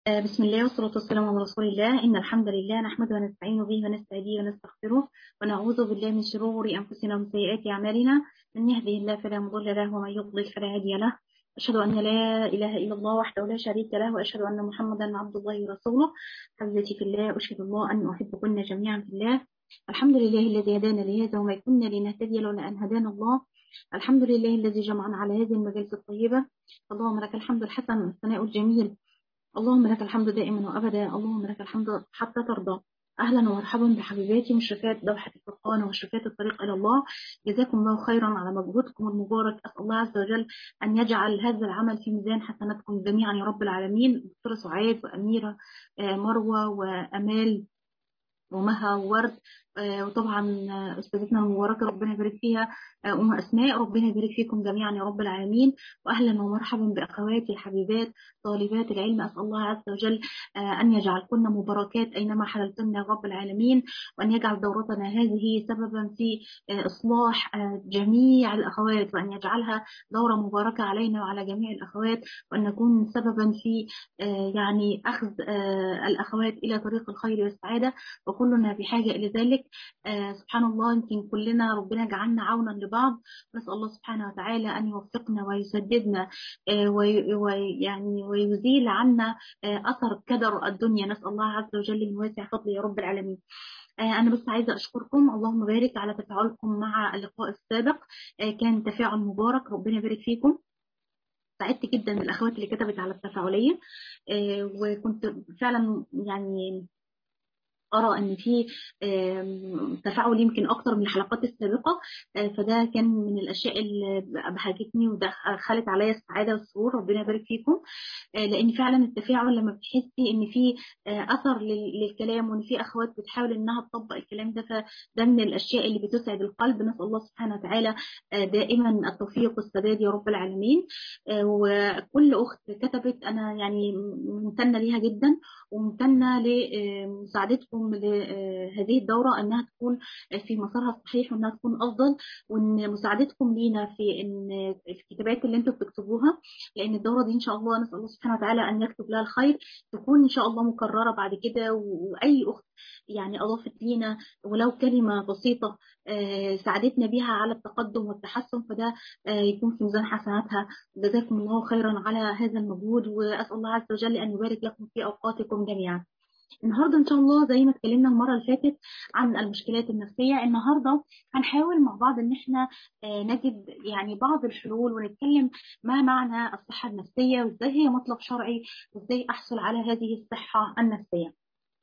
آه، بسم الله والصلاة والسلام على رسول الله إن الحمد لله نحمده ونستعين به ونستهديه ونستغفره ونعوذ بالله من شرور أنفسنا ومن سيئات أعمالنا من يهده الله فلا مضل له ومن يضلل فلا هادي له أشهد أن لا إله إلا الله وحده لا شريك له وأشهد أن محمدا عبد الله ورسوله حبيبتي في الله أشهد الله أن أحبكن جميعا في الله الحمد لله الذي هدانا لهذا وما كنا لنهتدي لولا أن هدانا الله الحمد لله الذي جمعنا على هذه المجالس الطيبة اللهم لك الحمد الحسن والثناء الجميل اللهم لك الحمد دائما وابدا اللهم لك الحمد حتى ترضى اهلا ومرحبا بحبيباتي مشرفات دوحه الفرقان ومشرفات الطريق الى الله جزاكم الله خيرا على مجهودكم المبارك اسال الله عز وجل ان يجعل هذا العمل في ميزان حسناتكم جميعا يا رب العالمين دكتوره سعاد واميره آه، مروه وامال ومها وورد آه، وطبعا آه، استاذتنا المباركه ربنا يبارك فيها آه، ام اسماء ربنا يبارك فيكم جميعا يا رب العالمين واهلا ومرحبا باخواتي الحبيبات طالبات العلم اسال الله عز وجل ان يجعلكن مباركات اينما حللتن يا رب العالمين وان يجعل دورتنا هذه سببا في اصلاح جميع الاخوات وان يجعلها دوره مباركه علينا وعلى جميع الاخوات وان نكون سببا في يعني اخذ الاخوات الى طريق الخير والسعاده وكلنا بحاجه الى ذلك آه سبحان الله يمكن كلنا ربنا جعلنا عونا لبعض نسأل الله سبحانه وتعالى أن يوفقنا ويسددنا آه ويعني ويزيل عنا آه أثر كدر الدنيا نسأل الله عز وجل من واسع فضله يا رب العالمين آه، أنا بس عايزة أشكركم اللهم بارك على تفاعلكم مع اللقاء السابق آه، كان تفاعل مبارك ربنا يبارك فيكم سعدت جدا بالأخوات اللي كتبت على التفاعلية آه، وكنت فعلا يعني ارى ان في تفاعل يمكن اكتر من الحلقات السابقه آه، فده كان من الاشياء اللي بهجتني ودخلت عليا السعاده والسرور ربنا يبارك فيكم آه، لان فعلا التفاعل لما بتحسي ان في آه، اثر للكلام وان في اخوات بتحاول انها تطبق الكلام ده فده من الاشياء اللي بتسعد القلب نسال الله سبحانه وتعالى دائما التوفيق والسداد يا رب العالمين وكل اخت كتبت انا يعني ممتنه ليها جدا وممتنه لمساعدتكم لهم لهذه الدورة أنها تكون في مسارها الصحيح وأنها تكون أفضل وأن مساعدتكم لينا في أن الكتابات اللي أنتم بتكتبوها لأن الدورة دي إن شاء الله نسأل الله سبحانه وتعالى أن يكتب لها الخير تكون إن شاء الله مكررة بعد كده وأي أخت يعني أضافت لينا ولو كلمة بسيطة آه، ساعدتنا بيها على التقدم والتحسن فده آه، يكون في ميزان حسناتها جزاكم الله خيرا على هذا المجهود وأسأل الله عز وجل أن يبارك لكم في أوقاتكم جميعا النهارده ان شاء الله زي ما اتكلمنا المره اللي فاتت عن المشكلات النفسيه النهارده هنحاول مع بعض ان احنا آه، نجد يعني بعض الحلول ونتكلم ما معنى الصحه النفسيه وازاي هي مطلب شرعي وازاي احصل على هذه الصحه النفسيه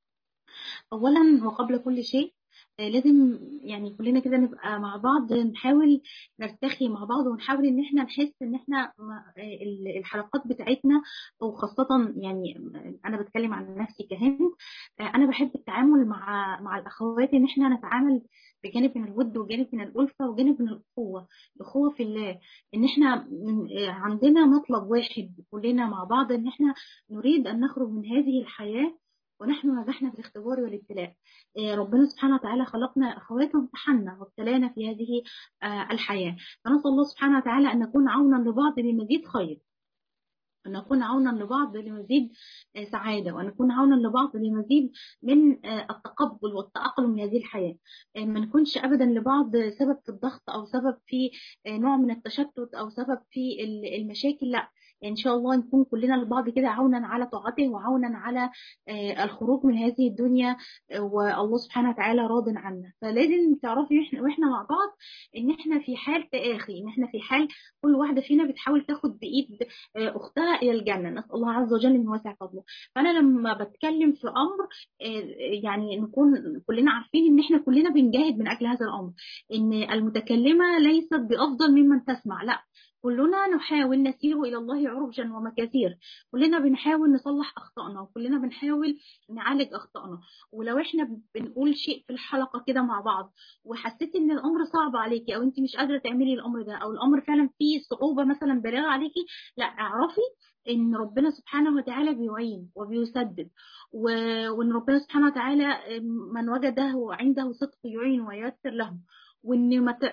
اولا وقبل كل شيء آه، لازم يعني كلنا كده نبقى مع بعض نحاول نرتخي مع بعض ونحاول ان احنا نحس ان احنا آه، الحلقات بتاعتنا وخاصة يعني انا بتكلم عن نفسي كهند آه، انا بحب التعامل مع مع الاخوات ان احنا نتعامل بجانب من الود وجانب من الألفة وجانب من الأخوة الأخوة في الله إن إحنا عندنا مطلب واحد كلنا مع بعض إن إحنا نريد أن نخرج من هذه الحياة ونحن نجحنا في الاختبار والابتلاء آه، ربنا سبحانه وتعالى خلقنا أخوات وامتحنا وابتلانا في هذه آه، الحياة فنسأل الله سبحانه وتعالى أن نكون عونا لبعض لمزيد خير أن نكون عونا لبعض لمزيد آه، سعادة وأن نكون عونا لبعض لمزيد من التقبل والتأقلم لهذه الحياة ما نكونش أبدا لبعض سبب في الضغط أو سبب في نوع من التشتت أو سبب في المشاكل لا ان شاء الله نكون كلنا لبعض كده عونا على طاعته وعونا على آه، الخروج من هذه الدنيا آه، والله سبحانه وتعالى راض عنا فلازم تعرفي احنا واحنا مع بعض ان احنا في حال تآخي ان احنا في حال كل واحده فينا بتحاول تاخد بايد آه، اختها الى الجنه نسال الله عز وجل من واسع فضله فانا لما بتكلم في امر يعني نكون كلنا عارفين ان احنا كلنا بنجاهد من اجل هذا الامر ان المتكلمه ليست بافضل ممن تسمع لا كلنا نحاول نسير إلى الله عرجا ومكاثير كلنا بنحاول نصلح أخطائنا وكلنا بنحاول نعالج أخطائنا ولو إحنا بنقول شيء في الحلقة كده مع بعض وحسيتي إن الأمر صعب عليكي أو أنت مش قادرة تعملي الأمر ده أو الأمر فعلا فيه صعوبة مثلا بالغة عليكي لا اعرفي ان ربنا سبحانه وتعالى بيعين وبيسدد وان ربنا سبحانه وتعالى من وجده عنده صدق يعين وييسر له وان ما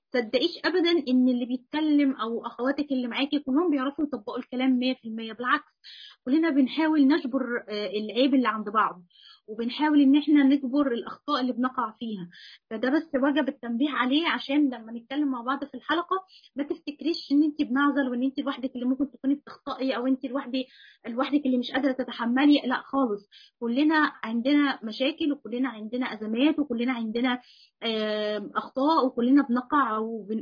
تصدقيش ابدا ان اللي بيتكلم او اخواتك اللي معاكي كلهم بيعرفوا يطبقوا الكلام 100% بالعكس كلنا بنحاول نجبر العيب اللي عند بعض وبنحاول ان احنا نجبر الاخطاء اللي بنقع فيها فده بس وجب التنبيه عليه عشان لما نتكلم مع بعض في الحلقه ما تفتكريش ان انت بمعزل وان انت لوحدك اللي ممكن تكوني بتخطئي او انت لوحدك لوحدك اللي مش قادره تتحملي لا خالص كلنا عندنا مشاكل وكلنا عندنا ازمات وكلنا عندنا اخطاء وكلنا بنقع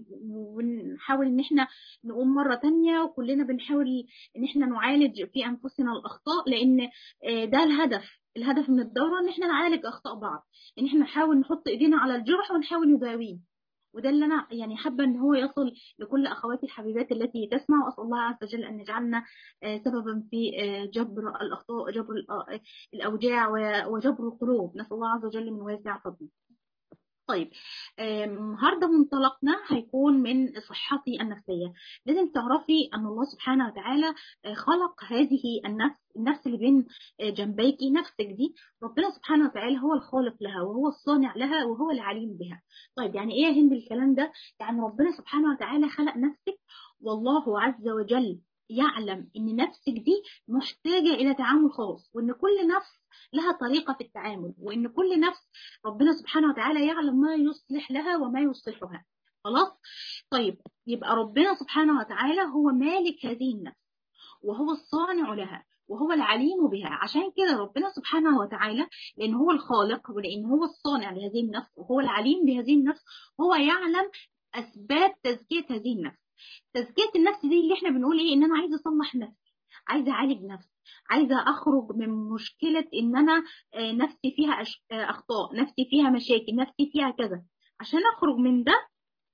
وبنحاول ان احنا نقوم مره تانية وكلنا بنحاول ان احنا نعالج في انفسنا الاخطاء لان ده الهدف الهدف من الدورة ان احنا نعالج اخطاء بعض ان احنا نحاول نحط ايدينا على الجرح ونحاول نداويه وده اللي انا يعني حابه ان هو يصل لكل اخواتي الحبيبات التي تسمع واسال الله عز وجل ان يجعلنا سببا في جبر الاخطاء جبر الاوجاع وجبر القلوب نسال الله عز وجل من واسع فضله طيب النهارده منطلقنا هيكون من صحتي النفسيه لازم تعرفي ان الله سبحانه وتعالى خلق هذه النفس النفس اللي بين جنبيكي نفسك دي ربنا سبحانه وتعالى هو الخالق لها وهو الصانع لها وهو العليم بها طيب يعني ايه يا هند الكلام ده يعني ربنا سبحانه وتعالى خلق نفسك والله عز وجل يعلم ان نفسك دي محتاجه الى تعامل خاص وان كل نفس لها طريقه في التعامل وان كل نفس ربنا سبحانه وتعالى يعلم ما يصلح لها وما يصلحها خلاص طيب يبقى ربنا سبحانه وتعالى هو مالك هذه النفس وهو الصانع لها وهو العليم بها عشان كده ربنا سبحانه وتعالى لان هو الخالق ولان هو الصانع لهذه النفس وهو العليم بهذه النفس هو يعلم اسباب تزكيه هذه النفس تزكيه النفس دي اللي احنا بنقول ايه ان انا عايزه اصلح نفسي عايزه اعالج نفسي عايزه اخرج من مشكله ان انا نفسي فيها اخطاء نفسي فيها مشاكل نفسي فيها كذا عشان اخرج من ده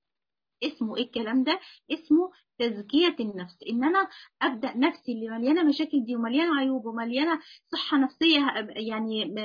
اسمه ايه الكلام ده اسمه تزكية النفس ان انا ابدا نفسي اللي مليانه مشاكل دي ومليانه عيوب ومليانه صحه نفسيه يعني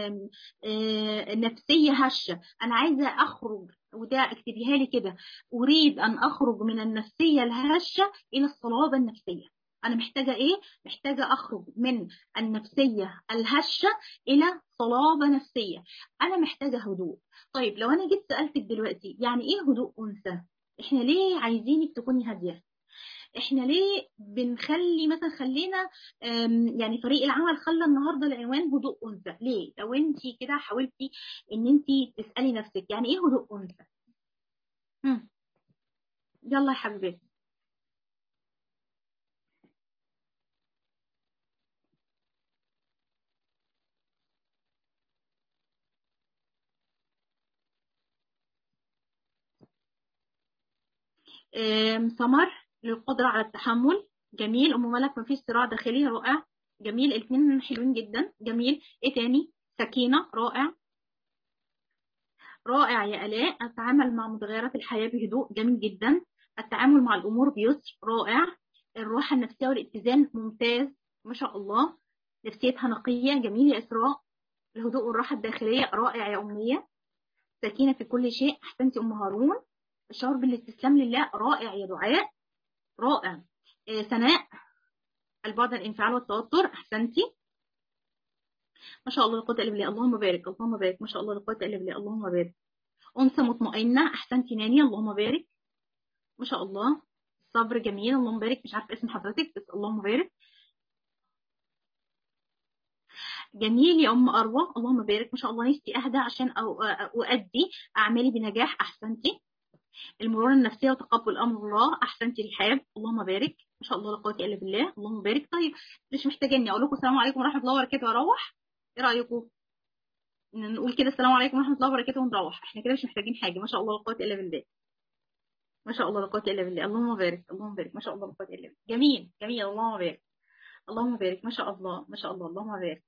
نفسيه هشه انا عايزه اخرج وده اكتبيها لي كده اريد ان اخرج من النفسيه الهشه الى الصلابه النفسيه انا محتاجه ايه محتاجه اخرج من النفسيه الهشه الى صلابه نفسيه انا محتاجه هدوء طيب لو انا جيت سالتك دلوقتي يعني ايه هدوء انثى احنا ليه عايزينك تكوني هاديه احنا ليه بنخلي مثلا خلينا يعني فريق العمل خلى النهارده العنوان هدوء انثى ليه لو انت كده حاولتي ان انت تسالي نفسك يعني ايه هدوء انثى يلا يا حبيبتي سمر للقدرة على التحمل جميل أم ملك مفيش صراع داخلي رائع جميل الاثنين حلوين جدا جميل ايه تاني سكينة رائع رائع يا آلاء أتعامل مع متغيرات الحياة بهدوء جميل جدا التعامل مع الأمور بيسر رائع الراحة النفسية والاتزان ممتاز ما شاء الله نفسيتها نقية جميل يا إسراء الهدوء والراحة الداخلية رائع يا أمية سكينة في كل شيء أحسنتي أم هارون الشعور بالاستسلام لله رائع يا دعاء رائع إيه سناء البعد عن الانفعال والتوتر احسنتي ما شاء الله لا قوه الا بالله اللهم بارك اللهم بارك ما شاء الله لا قوه الا بالله اللهم بارك انثى مطمئنه احسنتي نانيا اللهم بارك ما شاء الله الصبر جميل اللهم بارك مش عارفه اسم حضرتك بس اللهم بارك جميل يا ام اروى اللهم بارك ما شاء الله نفسي اهدى عشان اؤدي اعمالي بنجاح احسنتي المرونه النفسيه وتقبل امر الله احسنتي رحاب اللهم بارك ما شاء الله لا قوه الا بالله اللهم بارك طيب مش محتاجاني اقول لكم السلام عليكم ورحمه الله وبركاته واروح ايه رايكم نقول كده السلام عليكم ورحمه الله وبركاته ونروح احنا كده مش محتاجين حاجه ما شاء الله لا قوه الا بالله ما شاء الله لا قوه الا بالله اللهم بارك اللهم بارك ما شاء الله لا قوه الا بالله جميل جميل اللهم بارك اللهم بارك ما شاء الله ما شاء الله اللهم بارك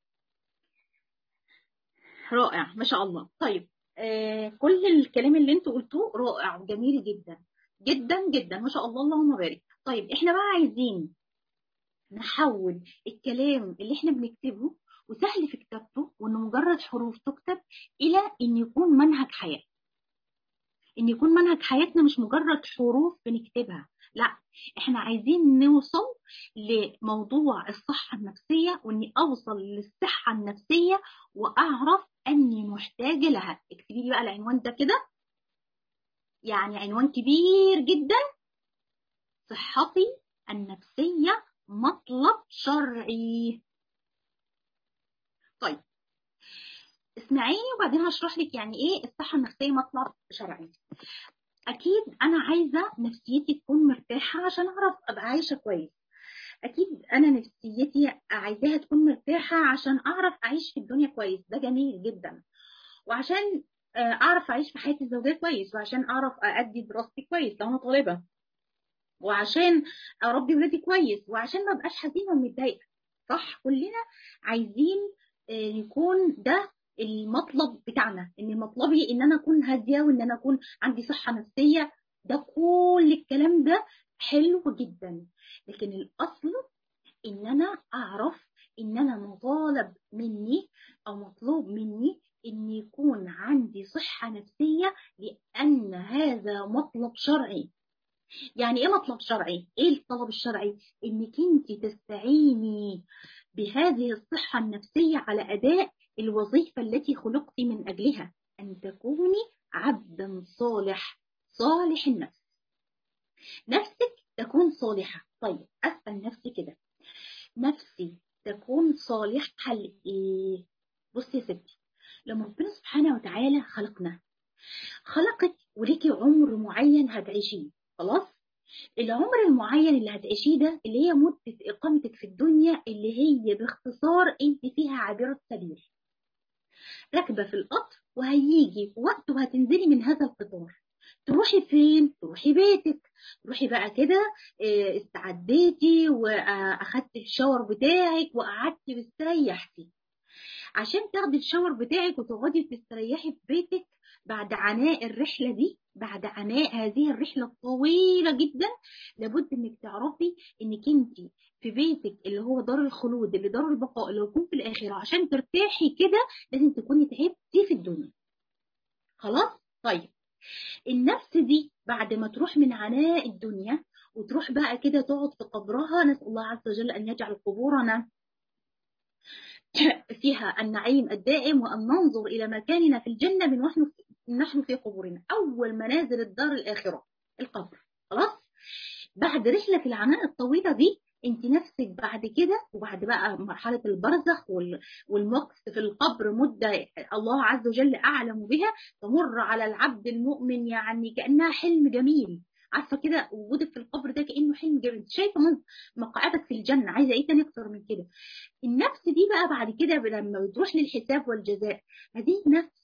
رائع ما شاء الله طيب آه كل الكلام اللي انتوا قلتوه رائع وجميل جدا جدا جدا ما شاء الله اللهم بارك طيب احنا بقى عايزين نحول الكلام اللي احنا بنكتبه وسهل في كتابته وانه مجرد حروف تكتب الى ان يكون منهج حياه ان يكون منهج حياتنا مش مجرد حروف بنكتبها لا احنا عايزين نوصل لموضوع الصحة النفسية واني اوصل للصحة النفسية واعرف اني محتاجة لها اكتبي لي بقى العنوان ده كده يعني عنوان كبير جدا صحتي النفسية مطلب شرعي طيب اسمعيني وبعدين هشرح لك يعني ايه الصحة النفسية مطلب شرعي اكيد انا عايزة نفسيتي تكون مرتاحة عشان اعرف ابقى عايشة كويس اكيد انا نفسيتي عايزاها تكون مرتاحة عشان اعرف اعيش في الدنيا كويس ده جميل جدا وعشان اعرف اعيش في حياتي الزوجيه كويس وعشان اعرف ادي دراستي كويس لو انا طالبه وعشان اربي ولادي كويس وعشان ما ابقاش حزينه ومتضايقه صح كلنا عايزين يكون ده المطلب بتاعنا ان مطلبي ان انا اكون هاديه وان انا اكون عندي صحه نفسيه ده كل الكلام ده حلو جدا لكن الاصل ان انا اعرف ان انا مطالب مني او مطلوب مني ان يكون عندي صحه نفسيه لان هذا مطلب شرعي يعني ايه مطلب شرعي ايه الطلب الشرعي انك انت تستعيني بهذه الصحه النفسيه على اداء الوظيفه التي خلقت من اجلها ان تكوني عبدا صالح صالح النفس نفسك تكون صالحه طيب اسال نفسي كده نفسي تكون صالحه لايه بصي يا ستي لما ربنا سبحانه وتعالى خلقنا خلقك وليكي عمر معين هتعيشيه خلاص العمر المعين اللي هتعيشيه ده اللي هي مدة إقامتك في الدنيا اللي هي باختصار أنت فيها عابرة سبيل راكبة في القطر وهيجي وقت وهتنزلي من هذا القطار تروحي فين؟ تروحي بيتك تروحي بقى كده استعديتي واخدتي الشاور بتاعك وقعدتي واستريحتي عشان تاخدي الشاور بتاعك وتقعدي تستريحي في بيتك بعد عناء الرحلة دي بعد عناء هذه الرحلة الطويلة جدا لابد انك تعرفي انك انت في بيتك اللي هو دار الخلود اللي دار البقاء اللي هيكون في الآخرة عشان ترتاحي كده لازم تكوني تعبتي في الدنيا خلاص طيب النفس دي بعد ما تروح من عناء الدنيا وتروح بقى كده تقعد في قبرها نسأل الله عز وجل أن يجعل قبورنا فيها النعيم الدائم وأن ننظر إلى مكاننا في الجنة من ونحن نحن في قبورنا أول منازل الدار الآخرة القبر خلاص بعد رحلة العناء الطويلة دي انت نفسك بعد كده وبعد بقى مرحلة البرزخ والمكث في القبر مدة الله عز وجل أعلم بها تمر على العبد المؤمن يعني كأنها حلم جميل عارفه كده وجودك في القبر ده كانه حلم جميل شايفه مقعدك في الجنه عايزه ايه تاني اكتر من كده النفس دي بقى بعد كده لما بتروح للحساب والجزاء هذه النفس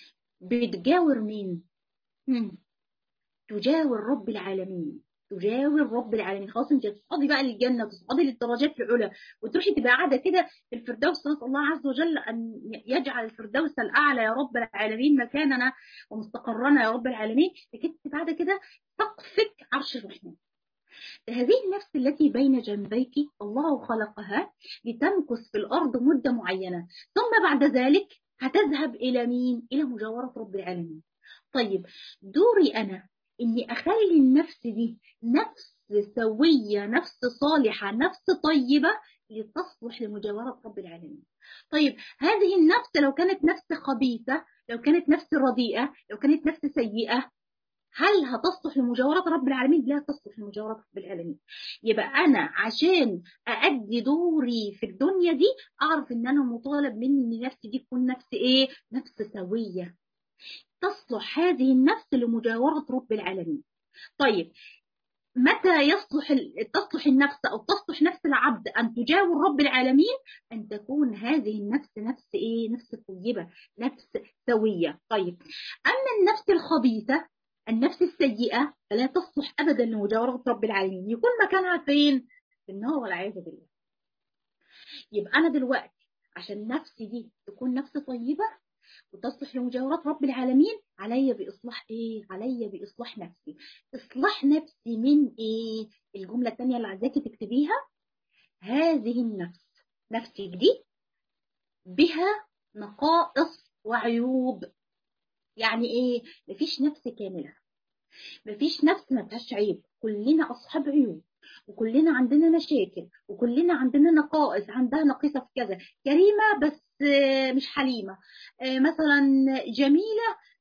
بتجاور مين مم. تجاور رب العالمين تجاور رب العالمين خلاص انت تصعدي بقى للجنه تصعدي للدرجات العلى وتروحي تبقى قاعده كده في الفردوس نسال الله عز وجل ان يجعل الفردوس الاعلى يا رب العالمين مكاننا ومستقرنا يا رب العالمين لكن تبقى قاعده كده سقفك عرش الرحمن هذه النفس التي بين جنبيك الله خلقها لتمكث في الارض مده معينه ثم بعد ذلك هتذهب الى مين الى مجاوره رب العالمين طيب دوري انا اني اخلي النفس دي نفس سويه نفس صالحه نفس طيبه لتصلح لمجاوره رب العالمين طيب هذه النفس لو كانت نفس خبيثه لو كانت نفس رديئه لو كانت نفس سيئه هل هتصلح لمجاورة رب العالمين؟ لا تصلح لمجاورة رب العالمين. يبقى أنا عشان أأدي دوري في الدنيا دي أعرف إن أنا مطالب مني إن نفسي دي تكون نفس إيه؟ نفس سوية. تصلح هذه النفس لمجاورة رب العالمين. طيب متى يصلح تصلح النفس أو تصلح نفس العبد أن تجاور رب العالمين؟ أن تكون هذه النفس نفس إيه؟ نفس طيبة، نفس سوية. طيب أما النفس الخبيثة النفس السيئة فلا تصلح أبدا لمجاورة رب العالمين يكون مكانها فين؟ في النار والعياذ بالله يبقى أنا دلوقتي عشان نفسي دي تكون نفس طيبة وتصلح لمجاورة رب العالمين علي بإصلاح إيه؟ علي بإصلاح نفسي إصلاح نفسي من إيه؟ الجملة الثانية اللي عايزاكي تكتبيها هذه النفس نفسك دي بها نقائص وعيوب يعني ايه مفيش نفس كامله مفيش نفس ما فيهاش عيب كلنا اصحاب عيوب وكلنا عندنا مشاكل وكلنا عندنا نقائص عندها نقيصه في كذا كريمه بس مش حليمه مثلا جميله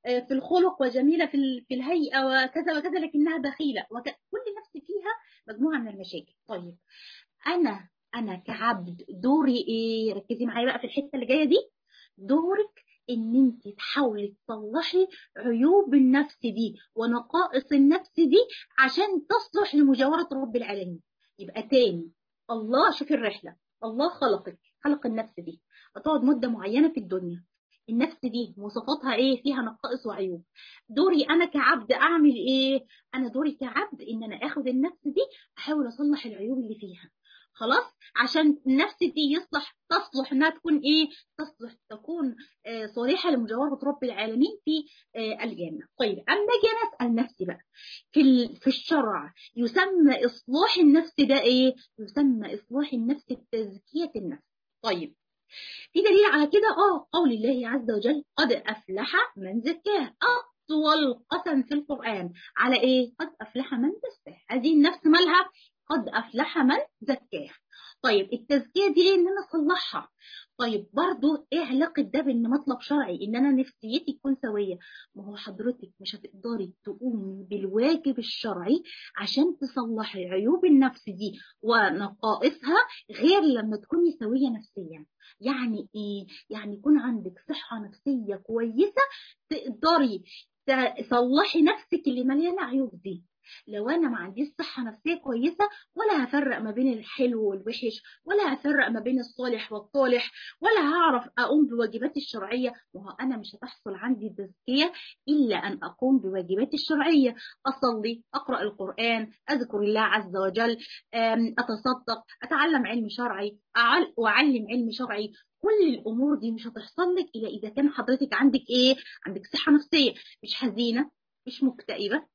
في الخلق وجميلة في في الهيئة وكذا وكذا لكنها بخيلة وك... كل نفس فيها مجموعة من المشاكل طيب أنا أنا كعبد دوري إيه ركزي معايا بقى في الحتة اللي جاية دي دورك ان انت تحاولي تصلحي عيوب النفس دي ونقائص النفس دي عشان تصلح لمجاورة رب العالمين يبقى تاني الله شوفي الرحلة الله خلقك خلق النفس دي هتقعد مدة معينة في الدنيا النفس دي مواصفاتها ايه فيها نقائص وعيوب دوري انا كعبد اعمل ايه انا دوري كعبد ان انا اخد النفس دي احاول اصلح العيوب اللي فيها خلاص عشان النفس دي يصلح تصلح انها تكون ايه تصلح تكون آه صالحه لمجاوره رب العالمين في آه الجنه طيب اما اجي انا اسال نفسي بقى في في الشرع يسمى اصلاح النفس ده ايه يسمى اصلاح النفس تزكيه النفس طيب في دليل على كده اه قول الله عز وجل قد افلح من زكاه اطول قسم في القران على ايه قد افلح من زكاه هذه النفس مالها قد أفلح من زكاها طيب التزكية دي إيه إن أنا أصلحها طيب برضو إيه علاقة ده بإن مطلب شرعي إن أنا نفسيتي تكون سوية ما هو حضرتك مش هتقدري تقومي بالواجب الشرعي عشان تصلحي عيوب النفس دي ونقائصها غير لما تكوني سوية نفسيا يعني إيه؟ يعني يكون عندك صحة نفسية كويسة تقدري تصلحي نفسك اللي مليانة عيوب دي لو انا ما عنديش صحه نفسيه كويسه ولا هفرق ما بين الحلو والوحش ولا هفرق ما بين الصالح والطالح ولا هعرف اقوم بواجباتي الشرعيه وهو انا مش هتحصل عندي تزكيه الا ان اقوم بواجباتي الشرعيه اصلي اقرا القران اذكر الله عز وجل اتصدق اتعلم علم شرعي واعلم علم شرعي كل الامور دي مش هتحصل لك الا اذا كان حضرتك عندك ايه عندك صحه نفسيه مش حزينه مش مكتئبه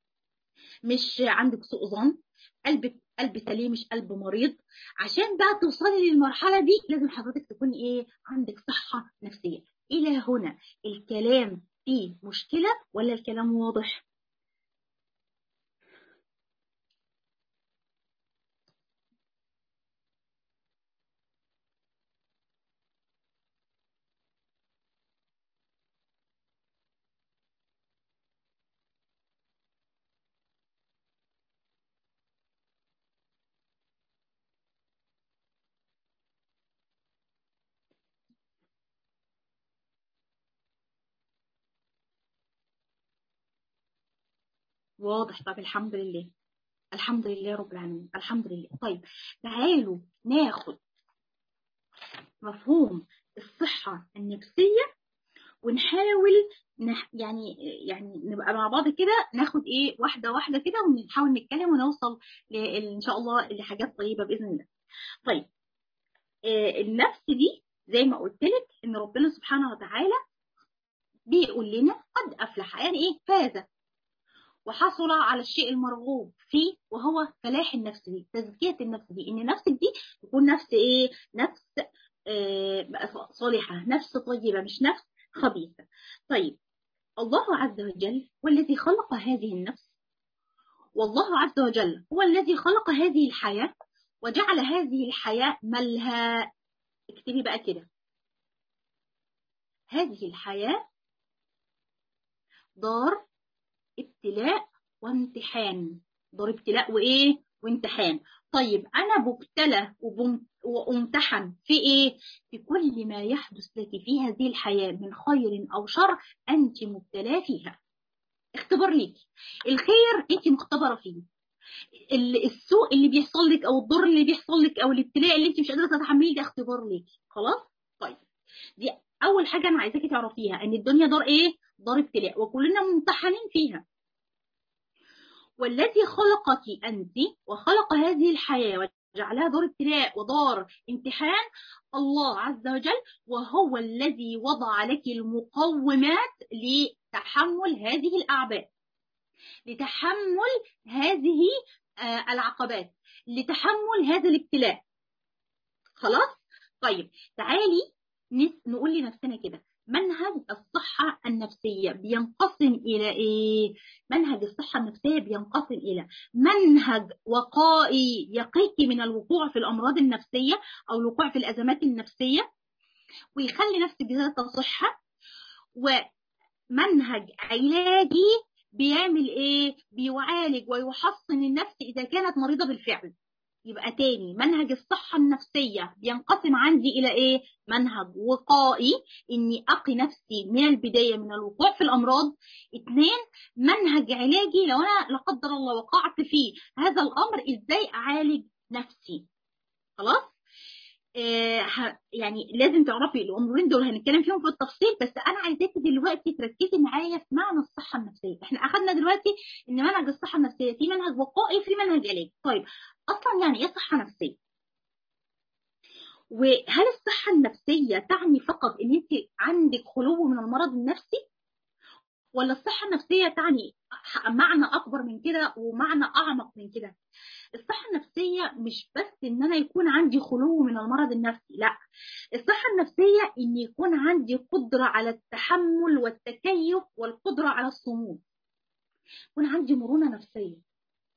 مش عندك سوء ظن قلبك قلب سليم مش قلب مريض عشان بقى توصلي للمرحلة دي لازم حضرتك تكوني ايه عندك صحة نفسية الى هنا الكلام فيه مشكلة ولا الكلام واضح واضح طب الحمد لله الحمد لله رب العالمين الحمد لله طيب تعالوا ناخد مفهوم الصحة النفسية ونحاول نح يعني يعني نبقى مع بعض كده ناخد ايه واحدة واحدة كده ونحاول نتكلم ونوصل ان شاء الله لحاجات طيبة بإذن الله طيب آه النفس دي زي ما قلت لك ان ربنا سبحانه وتعالى بيقول لنا قد افلح يعني ايه فاز وحصل على الشيء المرغوب فيه وهو فلاح النفس دي تزكية النفس دي ان نفسك دي تكون نفس ايه نفس آه صالحة نفس طيبة مش نفس خبيثة طيب الله عز وجل والذي خلق هذه النفس والله عز وجل هو الذي خلق هذه الحياة وجعل هذه الحياة ملها اكتبي بقى كده هذه الحياة دار ابتلاء وامتحان دار ابتلاء وايه وامتحان طيب انا ببتلى وامتحن في ايه في كل ما يحدث لك في هذه الحياه من خير او شر انت مبتلاه فيها اختبار ليك الخير انت مختبره فيه السوء اللي بيحصل لك او الضر اللي بيحصل لك او الابتلاء اللي انت مش قادره تتحمليه ده اختبار ليك خلاص طيب دي اول حاجه انا عايزاكي تعرفيها ان الدنيا دار ايه دار ابتلاء وكلنا ممتحنين فيها والذي خلقك أنت وخلق هذه الحياة وجعلها دار ابتلاء ودار امتحان الله عز وجل وهو الذي وضع لك المقومات لتحمل هذه الأعباء لتحمل هذه العقبات لتحمل هذا الابتلاء خلاص طيب تعالي نقول لنفسنا كده منهج الصحة النفسية بينقسم إلى إيه؟ منهج الصحة النفسية بينقسم إلى منهج وقائي يقيك من الوقوع في الأمراض النفسية أو الوقوع في الأزمات النفسية ويخلي نفسك ذات صحة منهج علاجي بيعمل ايه بيعالج ويحصن النفس اذا كانت مريضه بالفعل يبقى تاني منهج الصحة النفسية بينقسم عندي إلى إيه؟ منهج وقائي إني أقي نفسي من البداية من الوقوع في الأمراض اتنين منهج علاجي لو أنا لا قدر الله وقعت في هذا الأمر إزاي أعالج نفسي خلاص؟ آه يعني لازم تعرفي الامرين دول هنتكلم فيهم في التفصيل بس انا عايزاكي دلوقتي تركزي معايا في معنى الصحه النفسيه احنا اخذنا دلوقتي ان منهج الصحه النفسيه في منهج وقائي في منهج علاجي طيب اصلا يعني ايه صحه نفسيه وهل الصحه النفسيه تعني فقط ان انت عندك خلو من المرض النفسي ولا الصحه النفسيه تعني معنى اكبر من كده ومعنى اعمق من كده الصحة النفسية مش بس إن أنا يكون عندي خلو من المرض النفسي، لا. الصحة النفسية إن يكون عندي قدرة على التحمل والتكيف والقدرة على الصمود. يكون عندي مرونة نفسية.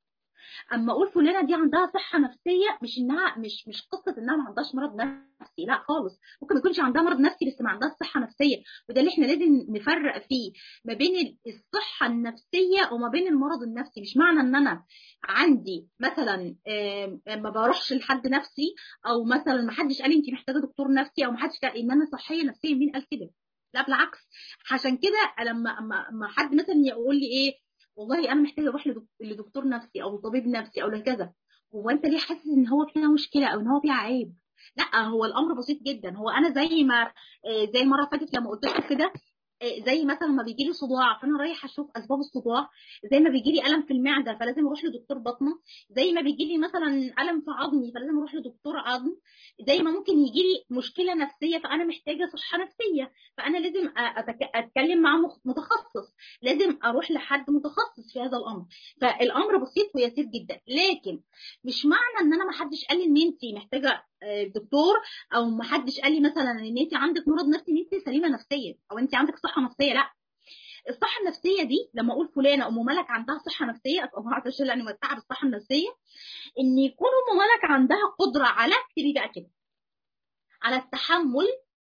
اما اقول فلانه دي عندها صحه نفسيه مش انها مش مش قصه انها ما عندهاش مرض نفسي لا خالص ممكن ما يكونش عندها مرض نفسي بس ما عندهاش صحه نفسيه وده اللي احنا لازم نفرق فيه ما بين الصحه النفسيه وما بين المرض النفسي مش معنى ان انا عندي مثلا ما بروحش لحد نفسي او مثلا ما حدش قال لي انت محتاجه دكتور نفسي او ما حدش قال ان انا صحيه نفسيا مين قال كده لا بالعكس عشان كده لما اما حد مثلا يقول لي ايه والله انا محتاجه اروح لدكتور نفسي او طبيب نفسي او لكذا هو انت ليه حاسس ان هو فيها مشكله او ان هو فيها عيب لا هو الامر بسيط جدا هو انا زي ما زي المره فاتت لما قلت لكم كده زي مثلا ما بيجي لي صداع فانا رايحه اشوف اسباب الصداع زي ما بيجي لي الم في المعده فلازم اروح لدكتور بطنه زي ما بيجي لي مثلا الم في عظمي فلازم اروح لدكتور عظم زي ما ممكن يجي لي مشكله نفسيه فانا محتاجه صحه نفسيه فانا لازم اتكلم مع متخصص لازم اروح لحد متخصص في هذا الامر فالامر بسيط ويسير جدا لكن مش معنى ان انا ما حدش قال لي ان انت محتاجه دكتور او ما حدش قال لي مثلا ان انت عندك مرض نفسي ان انت سليمه نفسيا او انت عندك صحه نفسيه لا الصحه النفسيه دي لما اقول فلانه ام ملك عندها صحه نفسيه اسال الله عز وجل ان يمتعها بالصحه النفسيه ان يكون ام ملك عندها قدره على اكتبي بقى كده على التحمل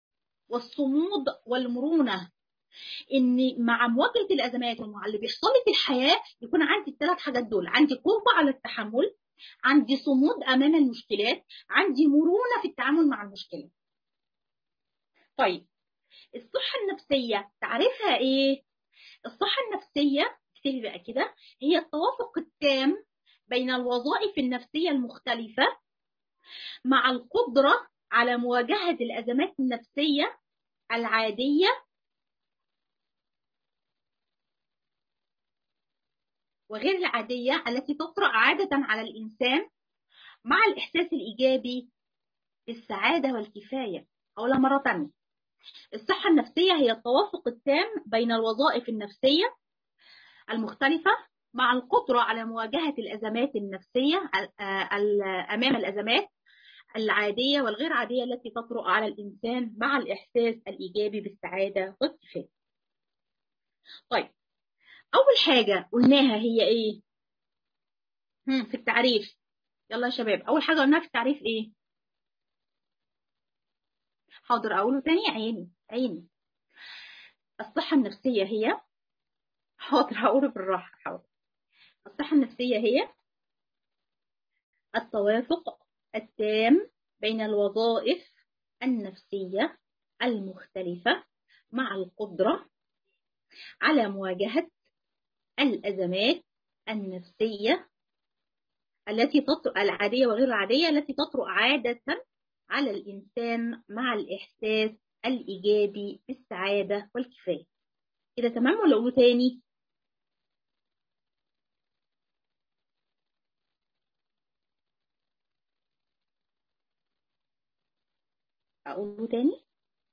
والصمود والمرونه ان مع مواجهه الازمات ومع اللي بيحصل لي في الحياه يكون عندي الثلاث حاجات دول عندي قوه على التحمل عندي صمود امام المشكلات عندي مرونه في التعامل مع المشكله طيب الصحه النفسيه تعريفها ايه الصحه النفسيه اكتبي بقى كده هي التوافق التام بين الوظائف النفسيه المختلفه مع القدره على مواجهه الازمات النفسيه العاديه وغير العادية التي تطرأ عادة على الإنسان مع الإحساس الإيجابي بالسعادة والكفاية أقولها مرة تانية الصحة النفسية هي التوافق التام بين الوظائف النفسية المختلفة مع القدرة على مواجهة الأزمات النفسية أمام الأزمات العادية والغير عادية التي تطرأ على الإنسان مع الإحساس الإيجابي بالسعادة والكفاية طيب أول حاجة قلناها هي إيه؟ هم في التعريف يلا يا شباب أول حاجة قلناها في التعريف إيه؟ حاضر أقوله تاني عيني عيني الصحة النفسية هي حاضر هقوله بالراحة حاضر الصحة النفسية هي التوافق التام بين الوظائف النفسية المختلفة مع القدرة على مواجهة الأزمات النفسية التي تطرأ العادية وغير العادية التي تطرأ عادة على الإنسان مع الإحساس الإيجابي بالسعادة والكفاية كده تمام ولا أقوله تاني؟ أقوله تاني؟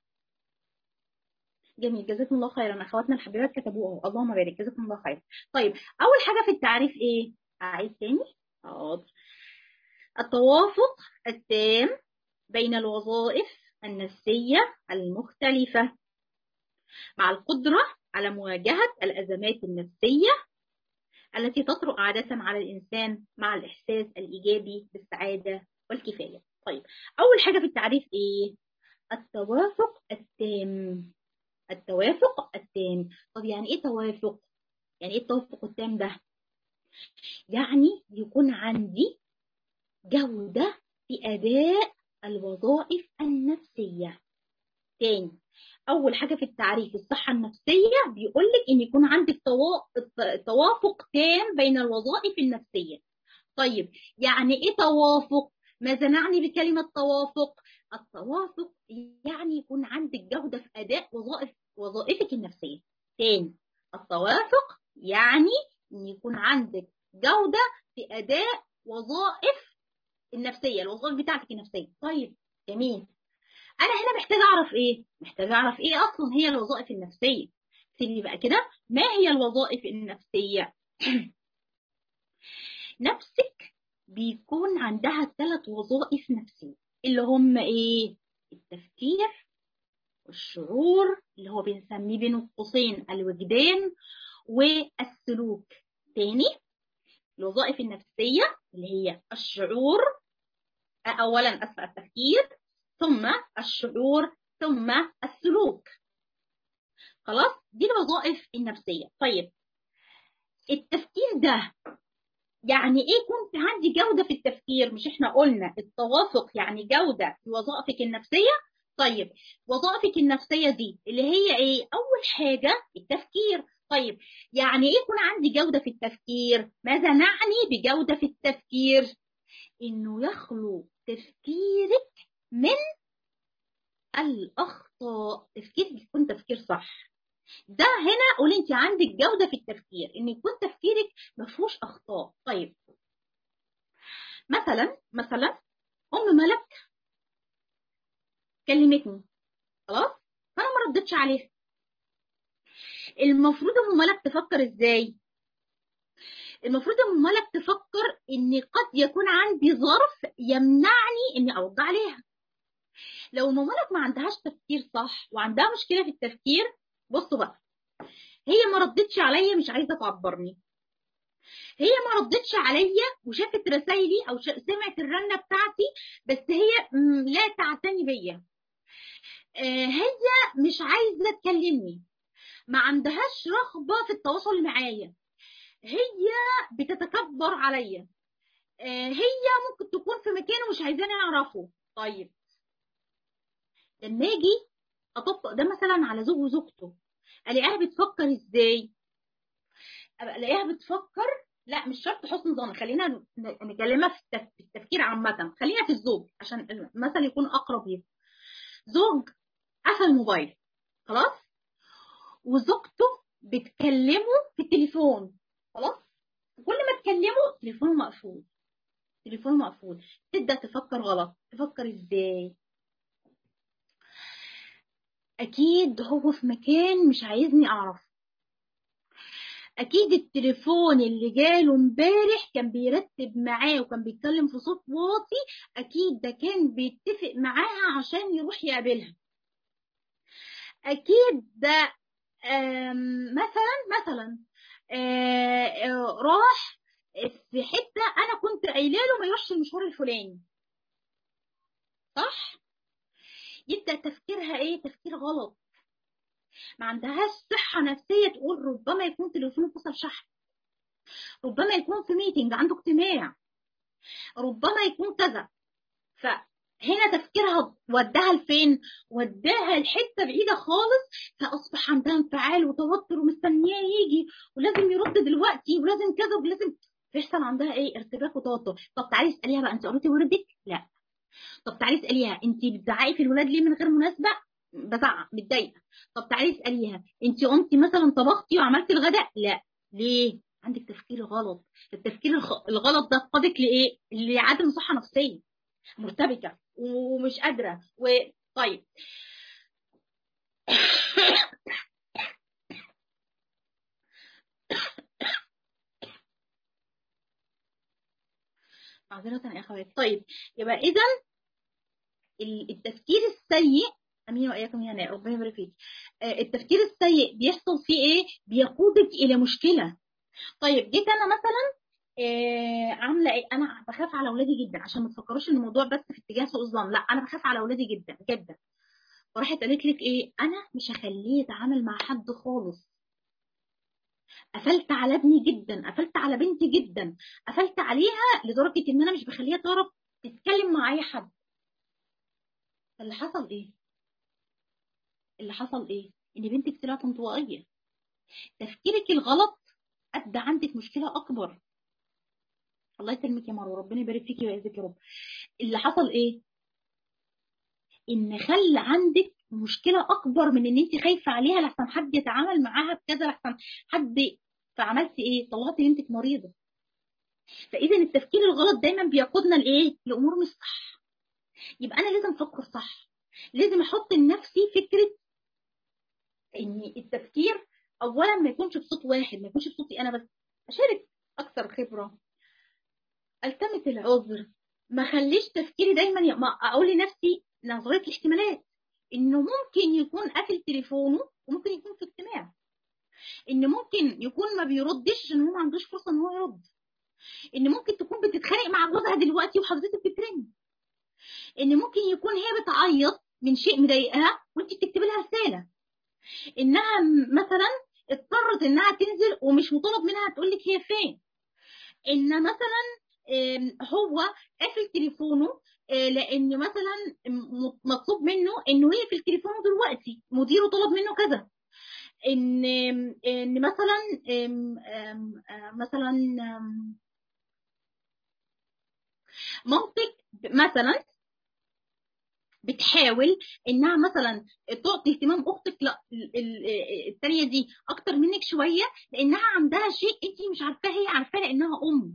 جميل جزاكم الله خيرا اخواتنا الحبيبات كتبوه اللهم بارك جزاكم الله خيرا طيب اول حاجه في التعريف ايه اعيد تاني حاضر التوافق التام بين الوظائف النفسيه المختلفه مع القدره على مواجهه الازمات النفسيه التي تطرق عاده على الانسان مع الاحساس الايجابي بالسعاده والكفايه طيب اول حاجه في التعريف ايه التوافق التام التوافق التام طب يعني ايه توافق يعني ايه التوافق التام ده يعني يكون عندي جودة في أداء الوظائف النفسية تاني أول حاجة في التعريف الصحة النفسية بيقول لك إن يكون عندك توافق تام بين الوظائف النفسية طيب يعني إيه توافق؟ ماذا نعني بكلمة توافق؟ التوافق يعني يكون عندك جودة في أداء وظائف وظائفك النفسية تاني التوافق يعني إن يكون عندك جودة في أداء وظائف النفسية الوظائف بتاعتك النفسية طيب جميل أنا هنا محتاجة أعرف إيه؟ محتاجة أعرف إيه أصلا هي الوظائف النفسية اكتبي بقى كده ما هي الوظائف النفسية؟ نفسك بيكون عندها ثلاث وظائف نفسية اللي هم إيه؟ التفكير والشعور اللي هو بنسميه بين قوسين الوجدان والسلوك تاني الوظائف النفسية اللي هي الشعور أولا أسفل التفكير ثم الشعور ثم السلوك خلاص دي الوظائف النفسية طيب التفكير ده يعني ايه كنت عندي جودة في التفكير مش احنا قلنا التوافق يعني جودة في وظائفك النفسية طيب وظائفك النفسية دي اللي هي ايه اول حاجة التفكير طيب يعني ايه يكون عندي جودة في التفكير ماذا نعني بجودة في التفكير انه يخلو تفكيرك من الاخطاء تفكيرك يكون تفكير صح ده هنا قول انت عندك جودة في التفكير ان يكون تفكيرك ما فيهوش اخطاء طيب مثلا مثلا ام ملك كلمتني خلاص فانا ما ردتش عليها المفروض ام ملك تفكر ازاي المفروض ام ملك تفكر ان قد يكون عندي ظرف يمنعني اني ارد عليها لو ام ملك ما عندهاش تفكير صح وعندها مشكله في التفكير بصوا بقى هي ما ردتش عليا مش عايزه تعبرني هي ما ردتش عليا وشافت رسايلي او سمعت الرنه بتاعتي بس هي لا تعتني بيا هي مش عايزه تكلمني ما عندهاش رغبه في التواصل معايا هي بتتكبر عليا هي ممكن تكون في مكان ومش عايزاني اعرفه طيب لما اجي اطبق ده مثلا على زوج وزوجته الاقيها بتفكر ازاي الاقيها بتفكر لا مش شرط حسن ظن خلينا نكلمها في التفكير عامه خلينا في الزوج عشان المثل يكون اقرب ليه زوج قفل الموبايل خلاص وزوجته بتكلمه في التليفون خلاص كل ما تكلمه تليفونه مقفول تليفونه مقفول تبدا تفكر غلط تفكر ازاي اكيد هو في مكان مش عايزني اعرف اكيد التليفون اللي جاله امبارح كان بيرتب معاه وكان بيتكلم في صوت واطي اكيد ده كان بيتفق معاها عشان يروح يقابلها اكيد ده مثلا مثلا راح في حته انا كنت قايله له ما يروحش المشوار الفلاني صح يبدا تفكيرها ايه تفكير غلط ما عندهاش صحه نفسيه تقول ربما يكون تليفونه فصل شحن ربما يكون في ميتنج عنده اجتماع ربما يكون كذا فهنا تفكيرها وداها لفين وداها لحته بعيده خالص فاصبح عندها انفعال وتوتر ومستنياه يجي ولازم يرد دلوقتي ولازم كذا ولازم بيحصل عندها ايه ارتباك وتوتر طب تعالي اساليها بقى انت قريتي وردك لا طب تعالي اساليها انت بتزعقي في الولاد ليه من غير مناسبه بزعق متضايقه طب تعالي اساليها انت قمتي مثلا طبختي وعملتي الغداء لا ليه عندك تفكير غلط التفكير الغلط ده قادك لايه لعدم صحه نفسيه مرتبكه ومش قادره وطيب معذرة يا اخوات طيب يبقى اذا التفكير السيء امين واياكم يا هناء ربنا يبارك فيك التفكير السيء بيحصل فيه ايه بيقودك الى مشكله طيب جيت انا مثلا إيه عامله ايه انا بخاف على اولادي جدا عشان ما تفكروش ان الموضوع بس في اتجاه سوء الظن لا انا بخاف على اولادي جدا جدا وراحت قالت لك ايه انا مش هخليه يتعامل مع حد خالص قفلت على ابني جدا قفلت على بنتي جدا قفلت عليها لدرجه ان انا مش بخليها تعرف تتكلم مع اي حد اللي حصل ايه اللي حصل ايه ان بنتك طلعت انطوائيه تفكيرك الغلط ادى عندك مشكله اكبر الله يسلمك يا مروه ربنا يبارك فيكي ويعزك يا رب اللي حصل ايه ان خلى عندك مشكله اكبر من ان انت خايفه عليها لحسن حد يتعامل معاها بكذا لحسن حد فعملتي ايه طلعتي بنتك مريضه فاذا التفكير الغلط دايما بيقودنا لايه لامور مش صح يبقى انا لازم افكر صح لازم احط لنفسي فكره ان التفكير اولا ما يكونش بصوت واحد ما يكونش بصوتي انا بس اشارك اكثر خبره التمس العذر ما خليش تفكيري دايما ما اقول لنفسي نظريه الاحتمالات انه ممكن يكون قافل تليفونه وممكن يكون في اجتماع ان ممكن يكون ما بيردش عشان هو ما عندوش فرصه ان هو يرد ان ممكن تكون بتتخانق مع جوزها دلوقتي وحضرتك بترن ان ممكن يكون هي بتعيط من شيء مضايقها وانت بتكتبي لها رساله انها مثلا اضطرت انها تنزل ومش مطالب منها تقول لك هي فين ان مثلا هو قافل تليفونه لان مثلا مطلوب منه انه يقفل تليفونه دلوقتي مديره طلب منه كذا ان ان مثلا مثلا مامتك مثلا بتحاول انها مثلا تعطي اهتمام اختك لا الثانيه دي اكتر منك شويه لانها عندها شيء انت مش عارفاه هي عارفاه لانها ام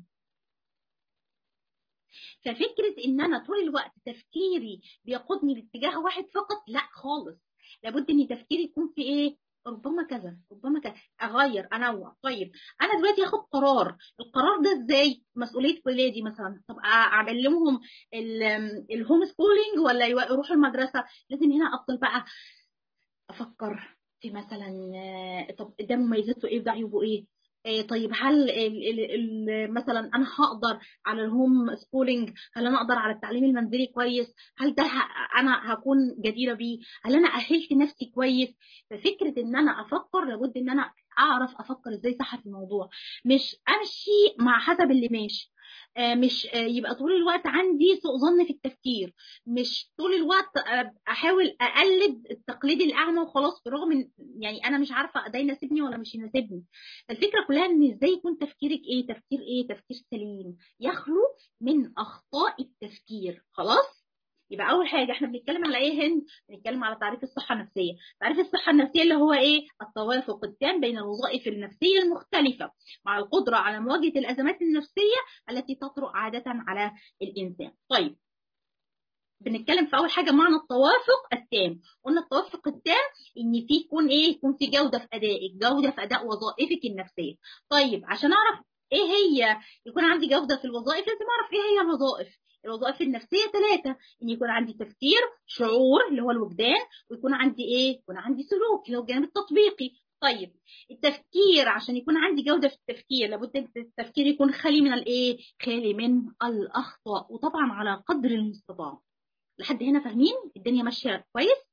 ففكره ان انا طول الوقت تفكيري بيقودني لاتجاه واحد فقط لا خالص لابد ان تفكيري يكون في ايه ربما كذا ربما كذا اغير انوع طيب انا دلوقتي هاخد قرار القرار ده ازاي مسؤوليه ولادي مثلا طب اعلمهم الهوم سكولينج ولا يروحوا المدرسه لازم هنا افضل بقى افكر في مثلا طب ده مميزاته ايه وده عيوبه ايه طيب هل ال ال ال مثلا انا هقدر على الهوم سكولينج هل انا اقدر على التعليم المنزلي كويس هل ده انا هكون جديره بيه هل انا اهلت نفسي كويس ففكره ان انا افكر لابد ان انا اعرف افكر ازاي صح في الموضوع مش امشي مع حسب اللي ماشي مش يبقى طول الوقت عندي سوء ظن في التفكير مش طول الوقت احاول اقلد التقليد الاعمى وخلاص برغم يعني انا مش عارفه ده يناسبني ولا مش يناسبني الفكره كلها ان ازاي يكون تفكيرك ايه تفكير ايه تفكير سليم يخلو من اخطاء التفكير خلاص يبقى اول حاجه احنا بنتكلم على ايه هند بنتكلم على تعريف الصحه النفسيه تعريف الصحه النفسيه اللي هو ايه التوافق التام بين الوظائف النفسيه المختلفه مع القدره على مواجهه الازمات النفسيه التي تطرق عاده على الانسان طيب بنتكلم في اول حاجه معنى التوافق التام قلنا التوافق التام ان في يكون ايه يكون في جوده في ادائك جوده في اداء وظائفك النفسيه طيب عشان اعرف ايه هي يكون عندي جوده في الوظائف لازم اعرف ايه هي الوظائف الوظائف النفسيه ثلاثه ان يكون عندي تفكير شعور اللي هو الوجدان ويكون عندي ايه يكون عندي سلوك اللي هو الجانب التطبيقي طيب التفكير عشان يكون عندي جوده في التفكير لابد التفكير يكون خالي من الايه خالي من الاخطاء وطبعا على قدر المستطاع لحد هنا فاهمين الدنيا ماشيه كويس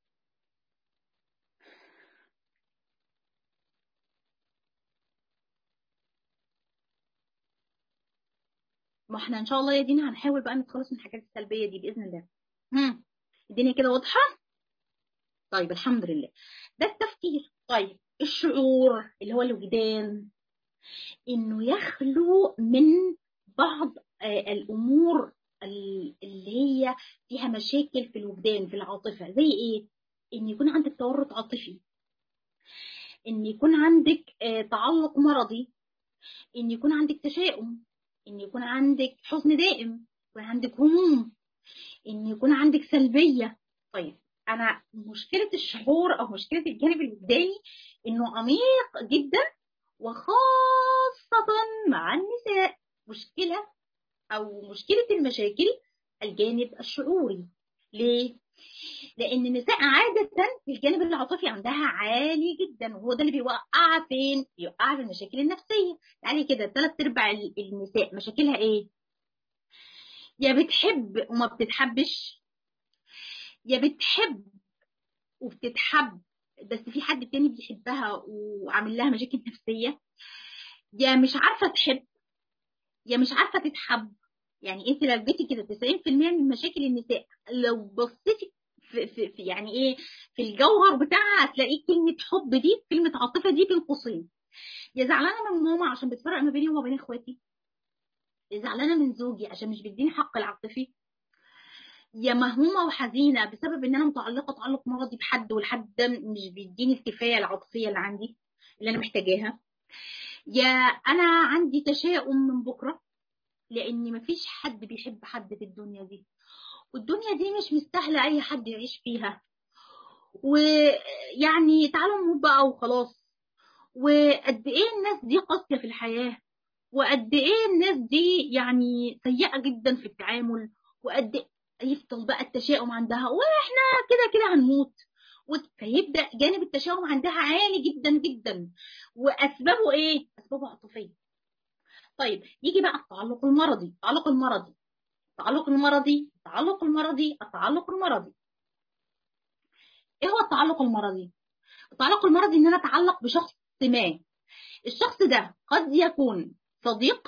ما احنا ان شاء الله يا دينا هنحاول بقى نتخلص من الحاجات السلبيه دي باذن الله هم. الدنيا كده واضحه طيب الحمد لله ده التفكير طيب الشعور اللي هو الوجدان انه يخلو من بعض الامور اللي هي فيها مشاكل في الوجدان في العاطفه زي ايه ان يكون عندك تورط عاطفي ان يكون عندك تعلق مرضي ان يكون عندك تشاؤم ان يكون عندك حزن دائم يكون عندك هموم ان يكون عندك سلبيه طيب انا مشكله الشعور او مشكله الجانب الوجداني انه عميق جدا وخاصه مع النساء مشكله او مشكله المشاكل الجانب الشعوري ليه لان النساء عاده الجانب العاطفي عندها عالي جدا وهو ده اللي بيوقعها فين بيوقعها في المشاكل النفسيه يعني كده ثلاث ارباع النساء مشاكلها ايه يا بتحب وما بتتحبش يا بتحب وبتتحب بس في حد تاني بيحبها وعامل لها مشاكل نفسيه يا مش عارفه تحب يا مش عارفه تتحب يعني انت لو جيتي كده 90% من مشاكل النساء لو بصيتي في, في, في يعني ايه في الجوهر بتاعها هتلاقيه كلمه حب دي كلمه عاطفه دي بين قوسين يا زعلانه من ماما عشان بتفرق ما بيني وما بين اخواتي يا زعلانه من زوجي عشان مش بيديني حق العاطفي يا مهمومه وحزينه بسبب ان انا متعلقه تعلق مرضي بحد والحد ده مش بيديني الكفايه العاطفيه اللي عندي اللي انا محتاجاها يا انا عندي تشاؤم من بكره لان مفيش حد بيحب حد في الدنيا دي والدنيا دي مش مستاهله اي حد يعيش فيها ويعني تعالوا نموت بقى وخلاص وقد ايه الناس دي قاسيه في الحياه وقد ايه الناس دي يعني سيئه جدا في التعامل وقد إيه يفضل بقى التشاؤم عندها واحنا كده كده هنموت فيبدا جانب التشاؤم عندها عالي جدا جدا واسبابه ايه اسبابه عاطفيه طيب يجي بقى التعلق المرضي التعلق المرضي التعلق المرضي التعلق المرضي التعلق المرضي ايه هو التعلق المرضي التعلق المرضي ان انا اتعلق بشخص ما الشخص ده قد يكون صديق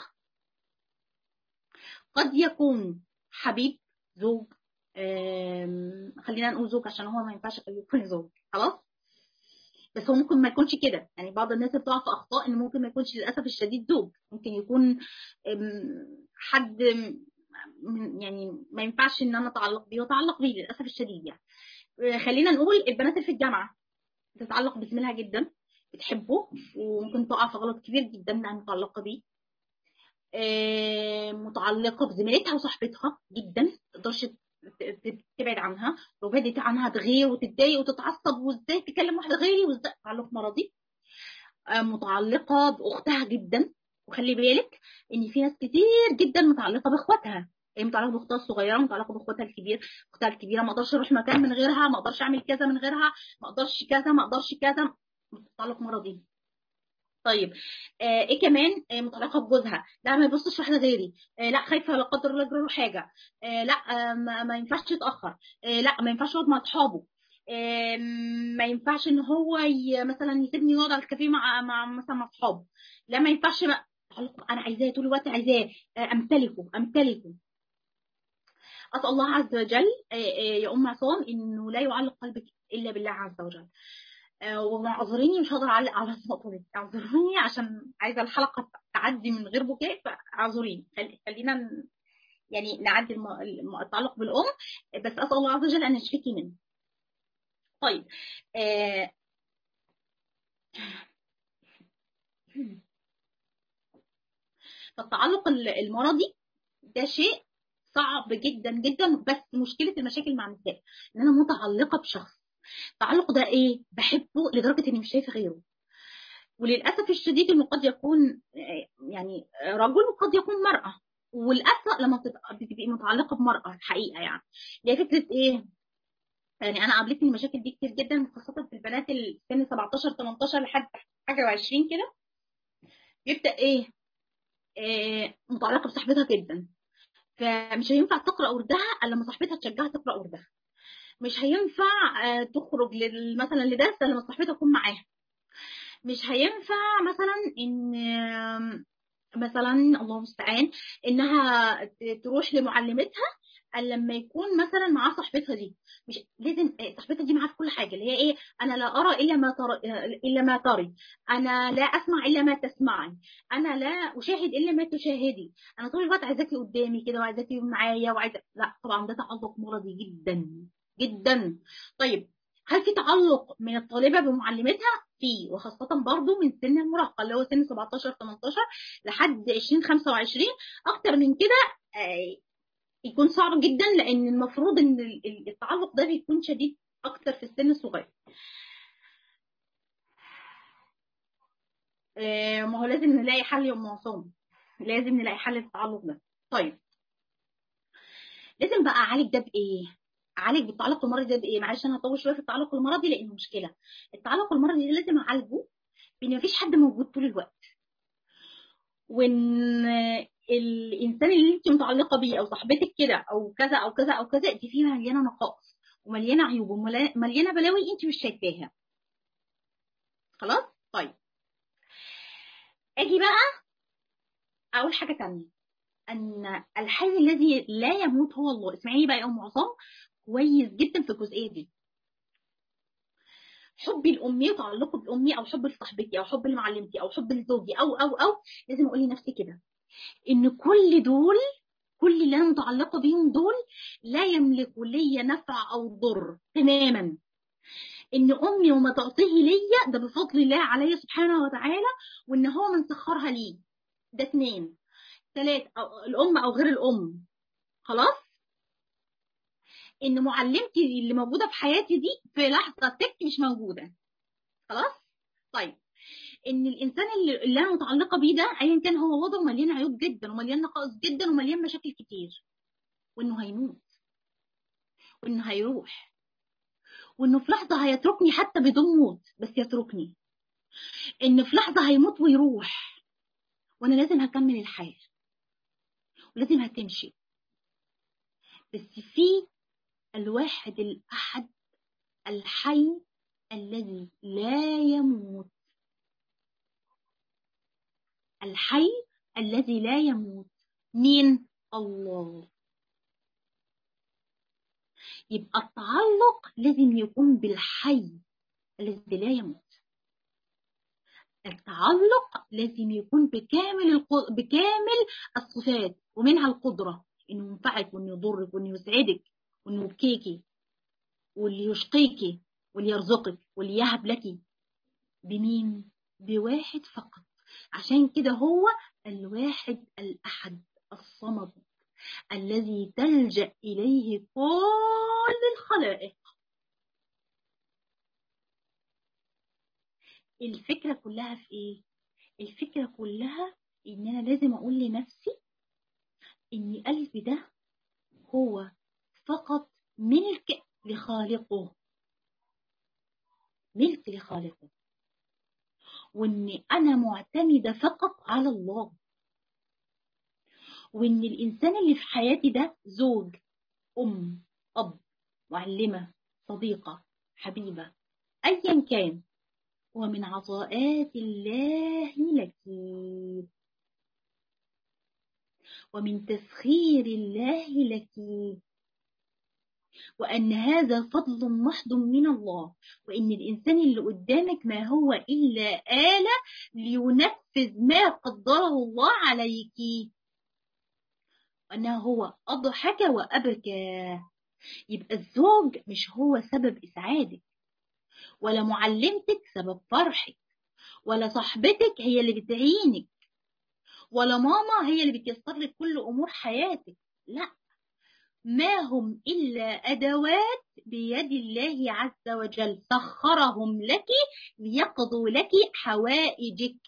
قد يكون حبيب زوج خلينا نقول زوج عشان هو ما ينفعش يكون زوج خلاص بس هو ممكن ما يكونش كده يعني بعض الناس بتقع في اخطاء ان ممكن ما يكونش للاسف الشديد زوج ممكن يكون حد يعني ما ينفعش ان انا اتعلق بيه واتعلق بيه للاسف الشديد يعني خلينا نقول البنات اللي في الجامعه بتتعلق بزميلها جدا بتحبه وممكن تقع في غلط كبير جدا انها متعلقه بيه متعلقه بزميلتها وصاحبتها جدا ما تقدرش تبعد عنها لو بعدت عنها تغير وتتضايق وتتعصب وازاي تكلم واحده غيري وازاي تعلق مرضي متعلقه باختها جدا وخلي بالك ان في ناس كتير جدا متعلقه باخواتها هي متعلقه باختها الصغيره متعلقه باخواتها الكبير اختها الكبيره ما اقدرش اروح مكان من غيرها ما اقدرش اعمل كذا من غيرها ما اقدرش كذا ما اقدرش كذا تعلق مرضي طيب آه ايه كمان آه متعلقه بجوزها لا ما يبصش واحده غيري آه لا خايفه لا قدر الله يجرى له حاجه آه لا آه ما, ما ينفعش يتاخر آه لا ما ينفعش يقعد مع اصحابه آه ما ينفعش ان هو ي... مثلا يسيبني يقعد على الكافيه مع مع مثلا مع اصحابه لا ما ينفعش ما... انا عايزاه طول الوقت عايزاه آه امتلكه امتلكه اسال الله عز وجل آه آه يا ام عصام انه لا يعلق قلبك الا بالله عز وجل ومعذريني مش هقدر اعلق على النقطه دي اعذروني عشان عايزه الحلقه تعدي من غير بكاء فاعذريني خلينا يعني نعدي التعلق بالام بس اسال الله عز وجل ان يشفيكي منه طيب آه فالتعلق المرضي ده شيء صعب جدا جدا بس مشكله المشاكل مع النساء ان انا متعلقه بشخص التعلق ده ايه بحبه لدرجه اني مش شايفه غيره وللاسف الشديد انه قد يكون يعني رجل وقد يكون مراه والاسوء لما بتبقي متعلقه بمراه الحقيقه يعني اللي هي فكره ايه يعني انا قابلتني المشاكل دي كتير جدا خاصه في البنات اللي سن 17 18 لحد حاجه و20 كده بيبدا ايه, إيه متعلقه بصاحبتها جدا فمش هينفع تقرا وردها الا لما صاحبتها تشجعها تقرا وردها مش هينفع تخرج مثلا لدرس لما صاحبتها تكون معاها مش هينفع مثلا ان مثلا الله المستعان انها تروح لمعلمتها الا لما يكون مثلا معاه صاحبتها دي مش لازم صاحبتها دي معاه في كل حاجه اللي هي ايه انا لا ارى الا ما ترى الا ما تري انا لا اسمع الا ما تسمعي انا لا اشاهد الا ما تشاهدي انا طول الوقت عايزاكي قدامي كده وعايزاكي معايا وعايزه لا طبعا ده تعلق مرضي جدا جدا طيب هل في تعلق من الطالبه بمعلمتها في وخاصه برضو من سن المراهقه اللي هو سن 17 18 لحد 20 25 اكتر من كده يكون صعب جدا لان المفروض ان التعلق ده بيكون شديد اكتر في السن الصغير ما هو لازم نلاقي حل يا ام عصام لازم نلاقي حل للتعلق ده طيب لازم بقى اعالج ده بايه اعالج بالتعلق المرضي ده بايه معلش انا هطول شويه في التعلق المرضي لانه مشكله التعلق المرضي ده لازم اعالجه بان مفيش حد موجود طول الوقت وان الانسان اللي انت متعلقه بيه او صاحبتك كده او كذا او كذا او كذا دي فيها مليانه نقائص ومليانه عيوب ومليانه بلاوي انت مش شايفاها خلاص طيب اجي بقى اقول حاجه تانية ان الحي الذي لا يموت هو الله اسمعيني بقى يا ام عصام كويس جدا في الجزئيه دي حبي لامي وتعلقي بامي او حب لصاحبتي او حب لمعلمتي او حب لزوجي او او او لازم اقول لنفسي كده ان كل دول كل اللي انا متعلقه بيهم دول لا يملكوا لي نفع او ضر تماما ان امي وما تعطيه ليا ده بفضل الله علي سبحانه وتعالى وان هو من سخرها لي ده اتنين تلات أو الام او غير الام خلاص ان معلمتي اللي موجوده في حياتي دي في لحظه تك مش موجوده خلاص طيب ان الانسان اللي, اللي انا متعلقه بيه ده ايا كان هو وضعه مليان عيوب جدا ومليان نقائص جدا ومليان مشاكل كتير وانه هيموت وانه هيروح وانه في لحظه هيتركني حتى بدون موت بس يتركني ان في لحظه هيموت ويروح وانا لازم هكمل الحياه ولازم هتمشي بس في الواحد الاحد الحي الذي لا يموت الحي الذي لا يموت مين الله يبقى التعلق لازم يكون بالحي الذي لا يموت التعلق لازم يكون بكامل الق... بكامل الصفات ومنها القدرة انه ينفعك وانه يضرك وانه يسعدك وانه يبكيكي واللي يشقيكي واللي يرزقك واللي يهب لك بمين بواحد فقط عشان كده هو الواحد الأحد الصمد الذي تلجأ إليه كل الخلائق الفكرة كلها في إيه؟ الفكرة كلها إن أنا لازم أقول لنفسي إن قلبي ده هو فقط ملك لخالقه ملك لخالقه وإن أنا معتمدة فقط على الله وإن الإنسان اللي في حياتي ده زوج أم أب معلمة صديقة حبيبة أيا كان ومن عطاءات الله لك ومن تسخير الله لك وأن هذا فضل محض من الله وإن الإنسان اللي قدامك ما هو إلا آلة لينفذ ما قدره الله عليك وأنه هو أضحك وأبكى يبقى الزوج مش هو سبب إسعادك ولا معلمتك سبب فرحك ولا صاحبتك هي اللي بتعينك ولا ماما هي اللي بتيسر لك كل أمور حياتك لا ما هم إلا أدوات بيد الله عز وجل سخرهم لك ليقضوا لك حوائجك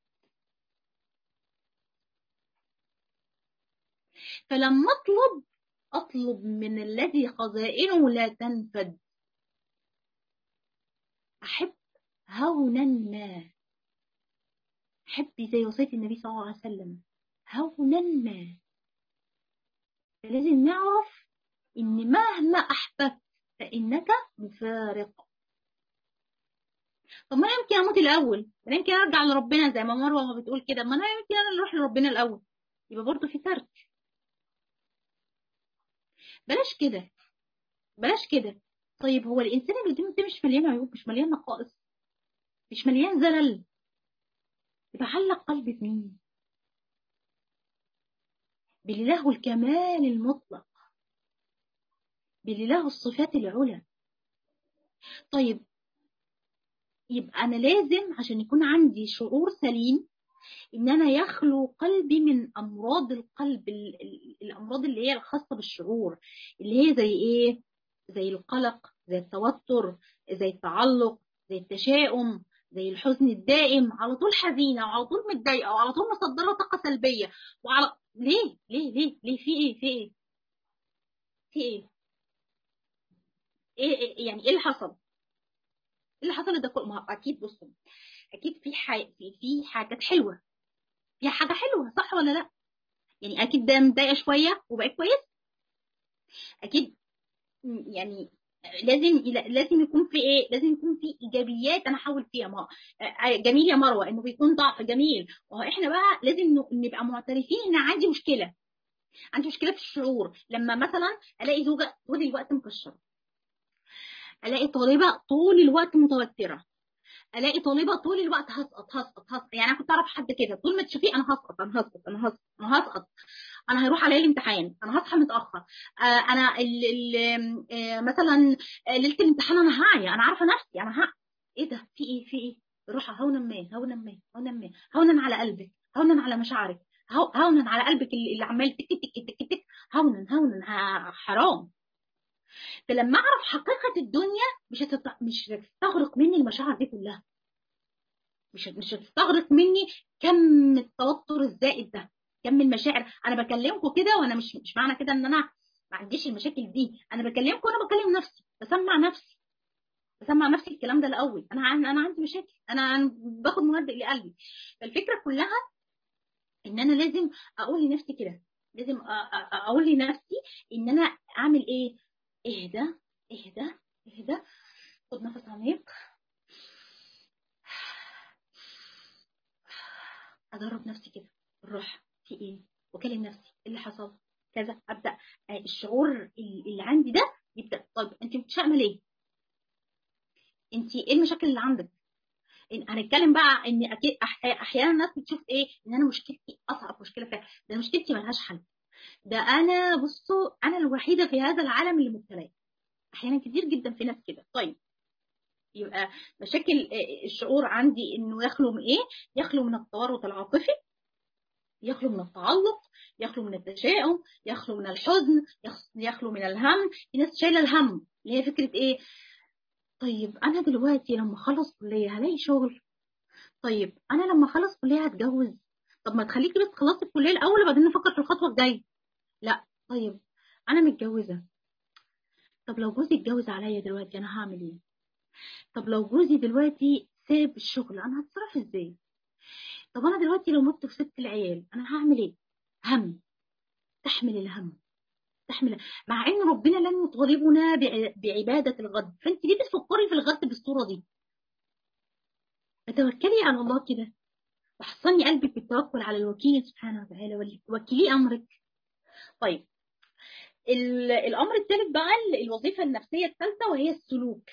فلما أطلب أطلب من الذي خزائنه لا تنفد أحب هونا ما حبي زي وصية النبي صلى الله عليه وسلم هونا ما لازم نعرف إن مهما أحببت فإنك مفارق طب ما أنا يمكن أموت الأول أنا يمكن أرجع لربنا زي ما مروة ما بتقول كده ما أنا يمكن أنا اللي أروح لربنا الأول يبقى برضه في ترك بلاش كده بلاش كده طيب هو الإنسان اللي قدامك ده مش مليان عيوب مش مليان نقائص مش مليان زلل يبقى علق قلبي بمين بالله الكمال المطلق بالله الصفات العلى طيب يبقى أنا لازم عشان يكون عندي شعور سليم إن أنا يخلو قلبي من أمراض القلب الأمراض اللي هي الخاصة بالشعور اللي هي زي إيه؟ زي القلق زي التوتر زي التعلق زي التشاؤم زي الحزن الدائم على طول حزينة وعلى طول متضايقة وعلى طول مصدرة طاقة سلبية وعلى ليه ليه ليه ليه في ايه في ايه في ايه ايه, إيه يعني ايه اللي حصل ايه اللي حصل ده كله ما اكيد بصوا اكيد في حي... في في حاجات حلوه في حاجه حلوه صح ولا لا يعني اكيد ده متضايقه شويه وبقت كويس اكيد يعني لازم لازم يكون في ايه لازم يكون في ايجابيات انا احاول فيها ما جميل يا مروه انه بيكون ضعف جميل واحنا بقى لازم نبقى معترفين ان عندي مشكله عندي مشكله في الشعور لما مثلا الاقي زوجه طول الوقت مكشره الاقي طالبه طول الوقت متوتره الاقي طالبه طول الوقت هسقط هسقط هسقط يعني انا كنت اعرف حد كده طول ما تشوفيه انا هسقط انا هسقط انا هسقط انا هسقط انا هيروح عليا الامتحان انا هصحى متاخر آه انا ال ال آه مثلا ليله الامتحان انا هعيا انا عارفه نفسي انا ها ايه ده في ايه في ايه روح هونا ما هونا ما هونا ما هونا على قلبك هونا على مشاعرك هونا على قلبك اللي عمال تك تك تك تك هونا هونا حرام فلما اعرف حقيقه الدنيا مش هتت... مش هتستغرق مني المشاعر دي كلها مش مش هتستغرق مني كم التوتر الزائد ده كم المشاعر انا بكلمكم كده وانا مش مش معنى كده ان انا ما عنديش المشاكل دي انا بكلمكم وانا بكلم نفسي بسمع نفسي بسمع نفسي الكلام ده الاول انا انا عندي مشاكل انا باخد مهدئ لقلبي فالفكره كلها ان انا لازم اقول لنفسي كده لازم اقول لنفسي ان انا اعمل ايه اهدى اهدى اهدى خد نفس عميق ادرب نفسي كده بالراحه في ايه واكلم نفسي ايه اللي حصل كذا ابدا الشعور اللي عندي ده يبدا طيب انت متشائمه ليه انت ايه المشاكل اللي عندك إن هنتكلم بقى ان اكيد احيانا الناس بتشوف ايه ان انا مشكلتي اصعب مشكله فيها ده مشكلتي ملهاش حل ده انا بصوا انا الوحيده في هذا العالم اللي مبتلاه احيانا كتير جدا في ناس كده طيب يبقى مشاكل الشعور عندي انه يخلو من ايه يخلو من التورط العاطفي يخلو من التعلق يخلو من التشاؤم يخلو من الحزن يخلو من الهم في ناس شايله الهم اللي هي فكره ايه طيب انا دلوقتي لما اخلص كليه هلاقي شغل طيب انا لما اخلص كليه هتجوز طب ما تخليكي بس خلصي الكليه الاول وبعدين نفكر في الخطوه الجايه لا طيب انا متجوزه طب لو جوزي اتجوز عليا دلوقتي انا هعمل ايه طب لو جوزي دلوقتي ساب الشغل انا هتصرف ازاي طب انا دلوقتي لو مت في ست العيال انا هعمل ايه هم تحمل الهم تحمل مع ان ربنا لن يطالبنا بعباده الغد فانت ليه بتفكري في الغد بالصوره دي فتوكلي على الله كده وحصني قلبك بالتوكل على الوكيل سبحانه وتعالى وكلي امرك طيب الامر الثالث بقى الوظيفه النفسيه الثالثه وهي السلوك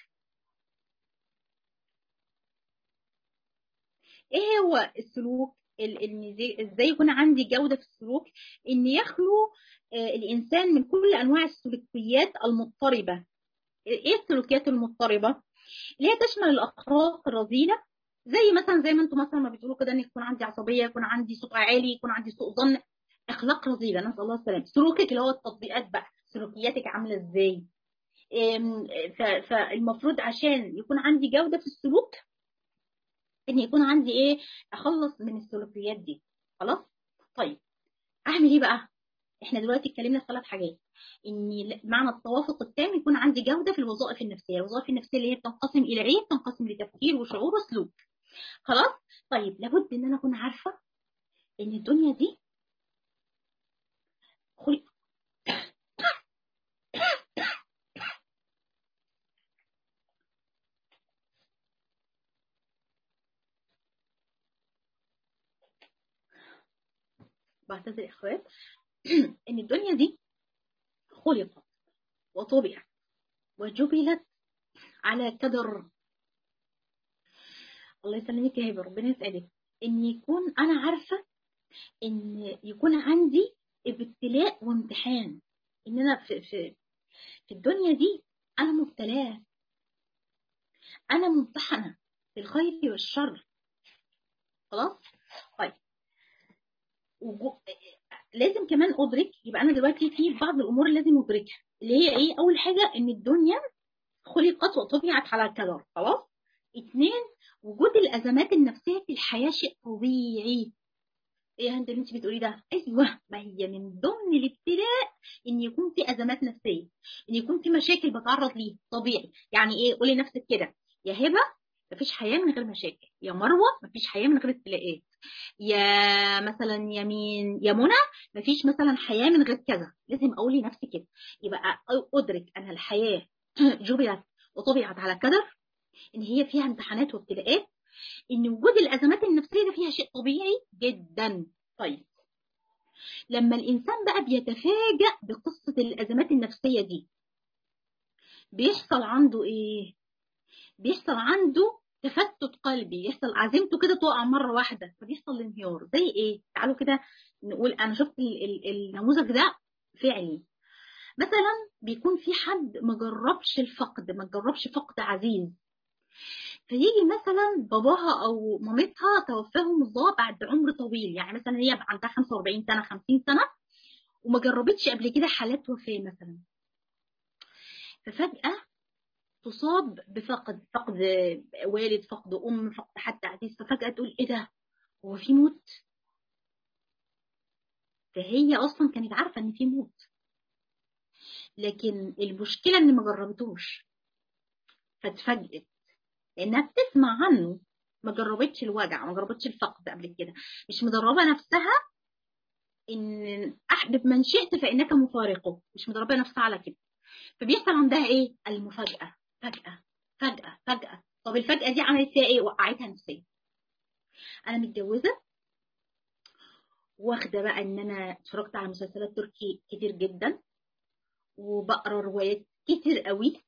ايه هو السلوك ان ازاي يكون عندي جوده في السلوك ان يخلو الانسان من كل انواع السلوكيات المضطربه ايه السلوكيات المضطربه اللي هي تشمل الاخلاق الرذيله زي مثلا زي ما انتم مثلا ما بتقولوا كده ان يكون عندي عصبيه يكون عندي صوت عالي يكون عندي سوء ظن اخلاق رذيله نسال الله السلامه سلوكك اللي هو التطبيقات بقى سلوكياتك عامله ازاي فالمفروض عشان يكون عندي جوده في السلوك ان يكون عندي ايه اخلص من السلوكيات دي خلاص طيب اعمل ايه بقى احنا دلوقتي اتكلمنا في ثلاث حاجات ان معنى التوافق التام يكون عندي جوده في الوظائف النفسيه الوظائف النفسيه اللي هي بتنقسم الى ايه بتنقسم لتفكير وشعور وسلوك خلاص طيب لابد ان انا اكون عارفه ان الدنيا دي خلق بعتذر اخوات ان الدنيا دي خلقت وطبعت وجبلت على كدر الله يسلمك يا هبه ربنا يسعدك ان يكون انا عارفه ان يكون عندي ابتلاء وامتحان ان انا في في في الدنيا دي انا مبتلاه انا ممتحنه بالخير والشر خلاص طيب وجو... لازم كمان ادرك يبقى انا دلوقتي في بعض الامور اللي لازم ادركها اللي هي ايه اول حاجه ان الدنيا خلقت وطبعت على الكدر خلاص اثنين وجود الازمات النفسيه في الحياه شيء طبيعي ايه انت اللي انت بتقولي ده ايوه ما هي من ضمن الابتلاء ان يكون في ازمات نفسيه ان يكون في مشاكل بتعرض ليه طبيعي يعني ايه قولي نفسك كده يا هبه مفيش حياه من غير مشاكل يا مروه مفيش حياه من غير ابتلاءات يا مثلا يا مين يا منى مفيش مثلا حياه من غير كذا لازم اقول لنفسي كده يبقى ادرك ان الحياه جبلت وطبعت على كدر ان هي فيها امتحانات وابتلاءات ان وجود الازمات النفسيه ده فيها شيء طبيعي جدا طيب لما الانسان بقى بيتفاجأ بقصه الازمات النفسيه دي بيحصل عنده ايه بيحصل عنده تفتت قلبي يحصل عزيمته كده تقع مره واحده فبيحصل الانهيار زي ايه تعالوا كده نقول انا شفت النموذج ده فعلي مثلا بيكون في حد ما جربش الفقد ما جربش فقد عزيز فيجي مثلا باباها او مامتها توفاهم الله بعد عمر طويل يعني مثلا هي عندها 45 سنه 50 سنه وما جربتش قبل كده حالات وفاه مثلا ففجاه تصاب بفقد فقد والد فقد ام فقد حد عزيز ففجاه تقول ايه ده هو في موت فهي اصلا كانت عارفه ان في موت لكن المشكله ان ما جربتوش فاتفاجئت لانها بتسمع عنه ما جربتش الوجع ما جربتش الفقد قبل كده مش مدربه نفسها ان احبب من شئت فانك مفارقه مش مدربه نفسها على كده فبيحصل عندها ايه المفاجاه فجاه فجاه فجاه طب الفجاه دي عملت فيها ايه وقعتها نفسيا انا متجوزه واخده بقى ان انا اتفرجت على مسلسلات تركي كتير جدا وبقرا روايات كتير قوي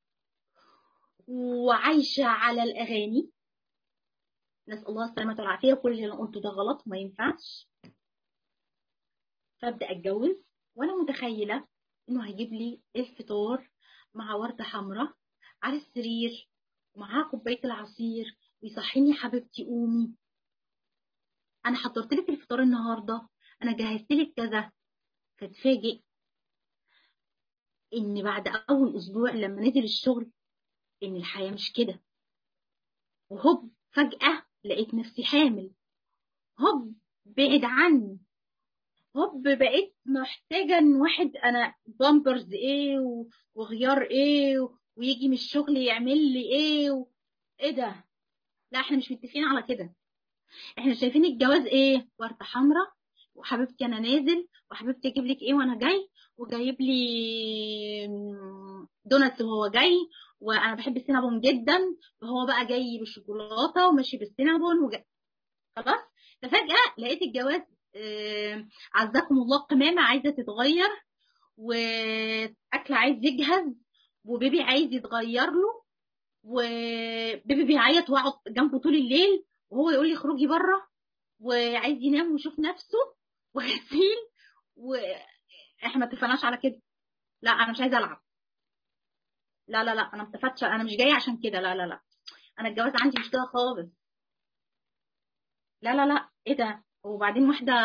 وعايشه على الاغاني نسال الله السلامه والعافيه كل اللي انا قلته ده غلط وما ينفعش فابدا اتجوز وانا متخيله انه هيجيب لي الفطار مع ورده حمراء على السرير ومعاه كوبايه العصير ويصحيني حبيبتي قومي انا حضرت لك الفطار النهارده انا جهزت لك كذا فتفاجئ ان بعد اول اسبوع لما نزل الشغل ان الحياه مش كده وهوب فجاه لقيت نفسي حامل هوب بعد عني هوب بقيت محتاجه ان واحد انا بامبرز ايه وغيار ايه ويجي من الشغل يعمل لي ايه و... ايه ده لا احنا مش متفقين على كده احنا شايفين الجواز ايه ورده حمراء وحبيبتي انا نازل وحبيبتي اجيب لك ايه وانا جاي وجايب لي دوناتس وهو جاي وانا بحب السينابون جدا وهو بقى جاي بالشوكولاته وماشي بالسينابون وجاي خلاص ففجاه لقيت الجواز آه عزكم الله قمامه عايزه تتغير واكل عايز يجهز وبيبي عايز يتغير له وبيبي بيعيط واقعد جنبه طول الليل وهو يقول لي اخرجي بره وعايز ينام ويشوف نفسه وغسيل واحنا ما اتفقناش على كده لا انا مش عايزه العب لا لا لا انا ما اتفقتش انا مش جايه عشان كده لا لا لا انا الجواز عندي مش كده خالص لا لا لا ايه ده وبعدين واحده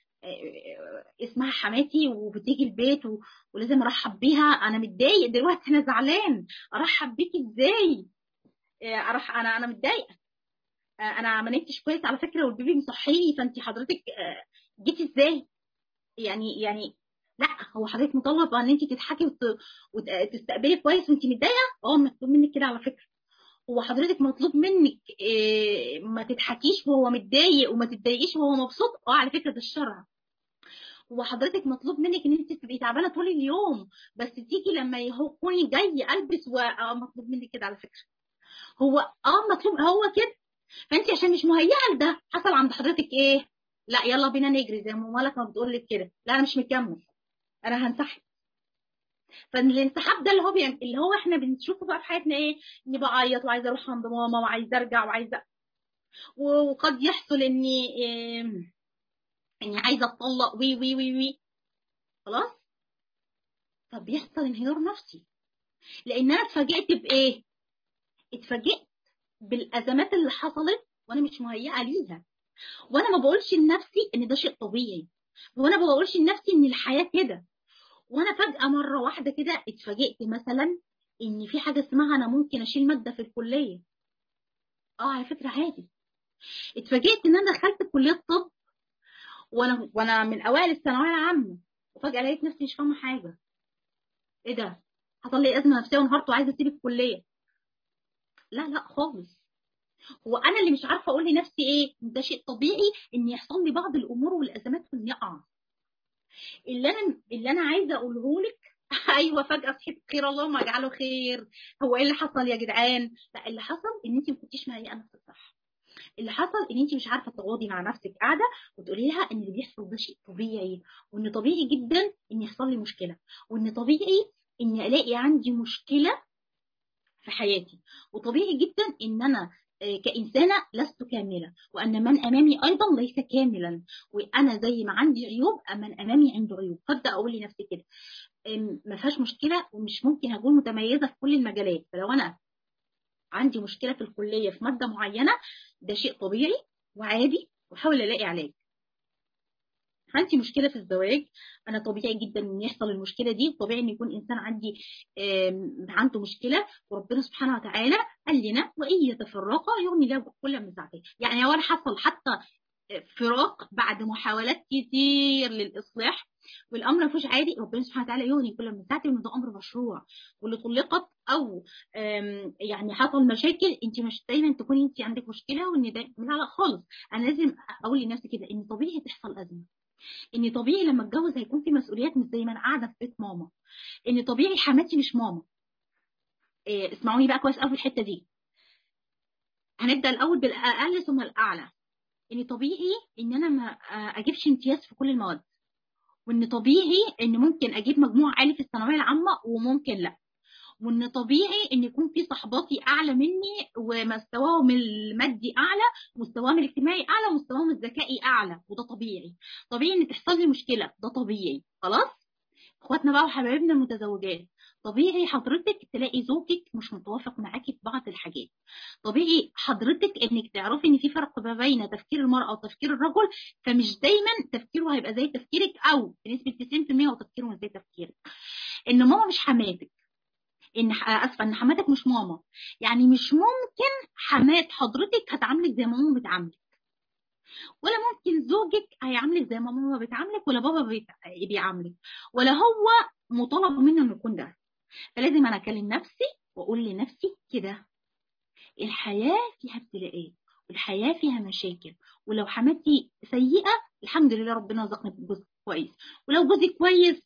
اسمها حماتي وبتيجي البيت و... ولازم ارحب بيها انا متضايق دلوقتي انا زعلان ارحب بيكي ازاي أرح... انا انا متضايقه انا ما نمتش كويس على فكره والبيبي مصحيني فانت حضرتك جيتي ازاي يعني يعني لا هو حضرتك مطالبه ان انت تضحكي وت... وتستقبلي كويس وانت متضايقه اه مطلوب منك كده على فكره هو حضرتك مطلوب منك إيه ما تضحكيش وهو متضايق وما تتضايقيش وهو مبسوط اه على فكره ده الشرع هو حضرتك مطلوب منك ان انت تبقي تعبانه طول اليوم بس تيجي لما يكوني جاي البس و... اه مطلوب منك كده على فكره هو اه مطلوب هو كده فانت عشان مش مهيئه لده حصل عند حضرتك ايه لا يلا بينا نجري زي ما مالك ما بتقول لك كده لا انا مش مكمل انا هنسحب فالانسحاب ده اللي هو بيعمل اللي هو احنا بنشوفه بقى في حياتنا ايه اني بعيط وعايزه اروح عند ماما وعايزه ارجع وعايزه وقد يحصل اني إيه اني عايزه اتطلق وي وي وي وي خلاص طب بيحصل انهيار نفسي لان انا اتفاجئت بايه اتفاجئت بالازمات اللي حصلت وانا مش مهيئه ليها وانا ما بقولش لنفسي ان ده شيء طبيعي وانا ما بقولش لنفسي ان الحياه كده وانا فجاه مره واحده كده اتفاجئت مثلا ان في حاجه اسمها انا ممكن اشيل ماده في الكليه اه على فكره عادي اتفاجئت ان انا دخلت كليه طب وانا وانا من اوائل الثانويه العامه وفجاه لقيت نفسي مش فاهمه حاجه ايه ده حصل لي ازمه نفسيه وانهارت وعايزه اسيب الكليه لا لا خالص هو انا اللي مش عارفه اقول لنفسي ايه ده شيء طبيعي ان يحصل لي بعض الامور والازمات واني اقع اللي انا اللي انا عايزه اقوله لك ايوه فجاه صحيت خير اللهم اجعله خير هو ايه اللي حصل يا جدعان لا اللي حصل ان انت ما كنتيش مهيئه نفسك صح اللي حصل ان انت مش عارفه تقعدي مع نفسك قاعده وتقولي لها ان اللي بيحصل ده شيء طبيعي وان طبيعي جدا ان يحصل لي مشكله وان طبيعي اني الاقي عندي مشكله في حياتي وطبيعي جدا ان انا كإنسانة لست كاملة وأن من أمامي أيضا ليس كاملا وأنا زي ما عندي عيوب من أمامي عنده عيوب فابدأ أقول لنفسي كده ما فيهاش مشكلة ومش ممكن أكون متميزة في كل المجالات فلو أنا عندي مشكلة في الكلية في مادة معينة ده شيء طبيعي وعادي وحاول ألاقي علاج عندي مشكلة في الزواج أنا طبيعي جدا إن يحصل المشكلة دي طبيعي إن يكون إنسان عندي عنده مشكلة وربنا سبحانه وتعالى قال لنا وإن يتفرقا يغني الله كل من ساعته يعني هو حصل حتى فراق بعد محاولات كتير للإصلاح والامر ما فيهوش عادي ربنا سبحانه وتعالى يغني كل من ساعته وان ده امر مشروع واللي طلقت او يعني حصل مشاكل انت مش دايما تكوني انت عندك مشكله وان ده لا لا خالص انا لازم اقول لنفسي كده ان طبيعي تحصل ازمه ان طبيعي لما اتجوز هيكون في مسؤوليات مش زي ما انا قاعده في بيت ماما ان طبيعي حماتي مش ماما إيه اسمعوني بقى كويس قوي في الحته دي هنبدا الاول بالاقل ثم الاعلى ان طبيعي ان انا ما اجيبش امتياز في كل المواد وان طبيعي ان ممكن اجيب مجموع عالي في الثانويه العامه وممكن لا وان طبيعي ان يكون في صحباتي اعلى مني ومستواهم المادي اعلى مستواهم الاجتماعي اعلى ومستواهم الذكائي اعلى وده طبيعي طبيعي ان تحصل لي مشكله ده طبيعي خلاص اخواتنا بقى وحبايبنا المتزوجات طبيعي حضرتك تلاقي زوجك مش متوافق معاكي في بعض الحاجات طبيعي حضرتك انك تعرفي ان في فرق ما بين تفكير المراه وتفكير الرجل فمش دايما تفكيره هيبقى زي تفكيرك او بنسبه 90% هو تفكيره مش زي تفكيرك ان ماما مش حماتك ان اسفه ان حماتك مش ماما يعني مش ممكن حمات حضرتك هتعاملك زي ما ماما بتعاملك ولا ممكن زوجك هيعاملك زي ما ماما بتعاملك ولا بابا بيعاملك ولا هو مطالب منه انه يكون ده فلازم انا اكلم نفسي واقول لنفسي كده الحياه فيها ابتلاءات والحياه فيها مشاكل ولو حماتي سيئه الحمد لله ربنا رزقني بجوز كويس ولو جوزي كويس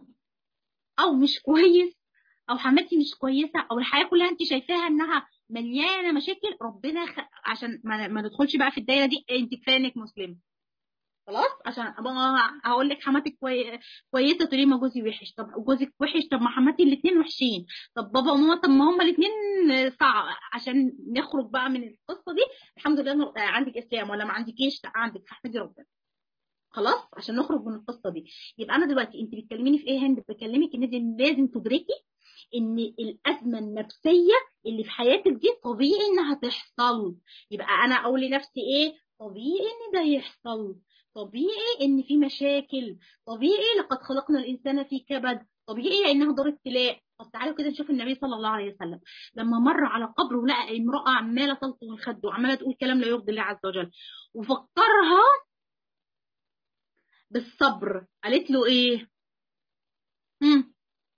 او مش كويس او حماتي مش كويسه او الحياه كلها انت شايفاها انها مليانه مشاكل ربنا خ... عشان ما, ما ندخلش بقى في الدايره دي انت كفايه انك مسلمه خلاص عشان هقول لك حماتك كوي... كويسه تقولي ما جوزي وحش طب جوزك وحش طب ما حماتي الاثنين وحشين طب بابا وماما طب ما هما الاثنين صعب عشان نخرج بقى من القصه دي الحمد لله عندك اسلام ولا ما عندكيش لا عندك فاحمدي ربنا خلاص عشان نخرج من القصه دي يبقى انا دلوقتي انت بتكلميني في ايه هند بكلمك ان لازم تدركي ان الازمه النفسيه اللي في حياتك دي طبيعي انها تحصل يبقى انا اقول لنفسي ايه طبيعي ان ده يحصل طبيعي ان في مشاكل طبيعي لقد خلقنا الانسان في كبد طبيعي انها دار ابتلاء طب تعالوا كده نشوف النبي صلى الله عليه وسلم لما مر على قبر ولقى امراه عماله تلطم الخد وعماله تقول كلام لا يرضي الله عز وجل وفكرها بالصبر قالت له ايه مم.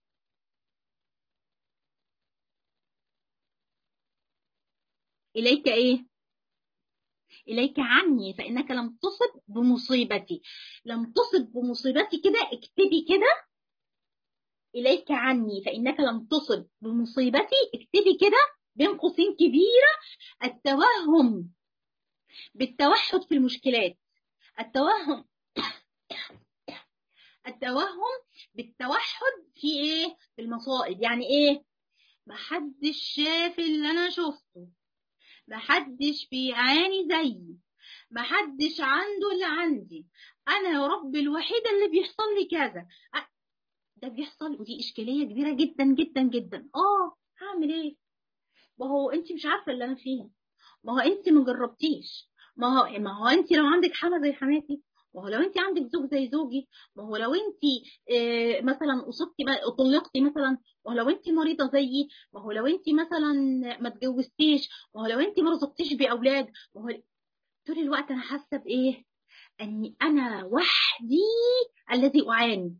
إليك إيه؟ إليك عني فإنك لم تصب بمصيبتي لم تصب بمصيبتي كده اكتبي كده إليك عني فإنك لم تصب بمصيبتي اكتبي كده بين قوسين كبيرة التوهم بالتوحد في المشكلات التوهم التوهم بالتوحد في ايه في المصائب يعني ايه محدش شاف اللي انا شفته محدش بيعاني زيي محدش عنده اللي عندي انا يا رب الوحيده اللي بيحصل لي كذا ده بيحصل ودي اشكاليه كبيره جدا جدا جدا اه هعمل ايه ما هو انت مش عارفه اللي انا فيه ما هو انت ما جربتيش ما هو ما هو انت لو عندك حما زي حماتي ما هو لو انت عندك زوج زي زوجي ما هو لو انت اه مثلا اصبتي طلقتي مثلا ما هو لو انت مريضه زيي ما هو لو انت مثلا ما اتجوزتيش ما هو لو انت ما رزقتيش باولاد ما هو طول الوقت انا حاسه بايه اني انا وحدي الذي اعاني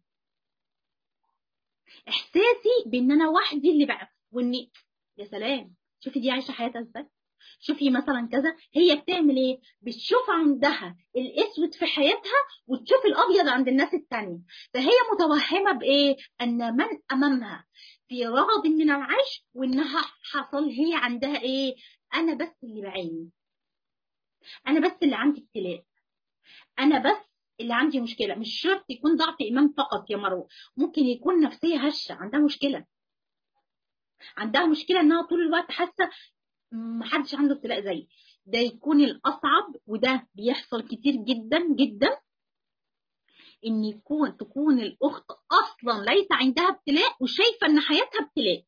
احساسي بان انا وحدي اللي بقى واني يا سلام شوفي دي عايشه حياتها ازاي شوفي مثلا كذا هي بتعمل ايه بتشوف عندها الاسود في حياتها وتشوف الابيض عند الناس التانية فهي متوهمه بايه ان من امامها في رغد من العيش وانها حصل هي عندها ايه انا بس اللي بعيني انا بس اللي عندي ابتلاء انا بس اللي عندي مشكله مش شرط يكون ضعف ايمان فقط يا مروه ممكن يكون نفسيه هشه عندها مشكله عندها مشكله انها طول الوقت حاسه محدش عنده ابتلاء زيي ده يكون الاصعب وده بيحصل كتير جدا جدا ان يكون تكون الاخت اصلا ليس عندها ابتلاء وشايفه ان حياتها ابتلاء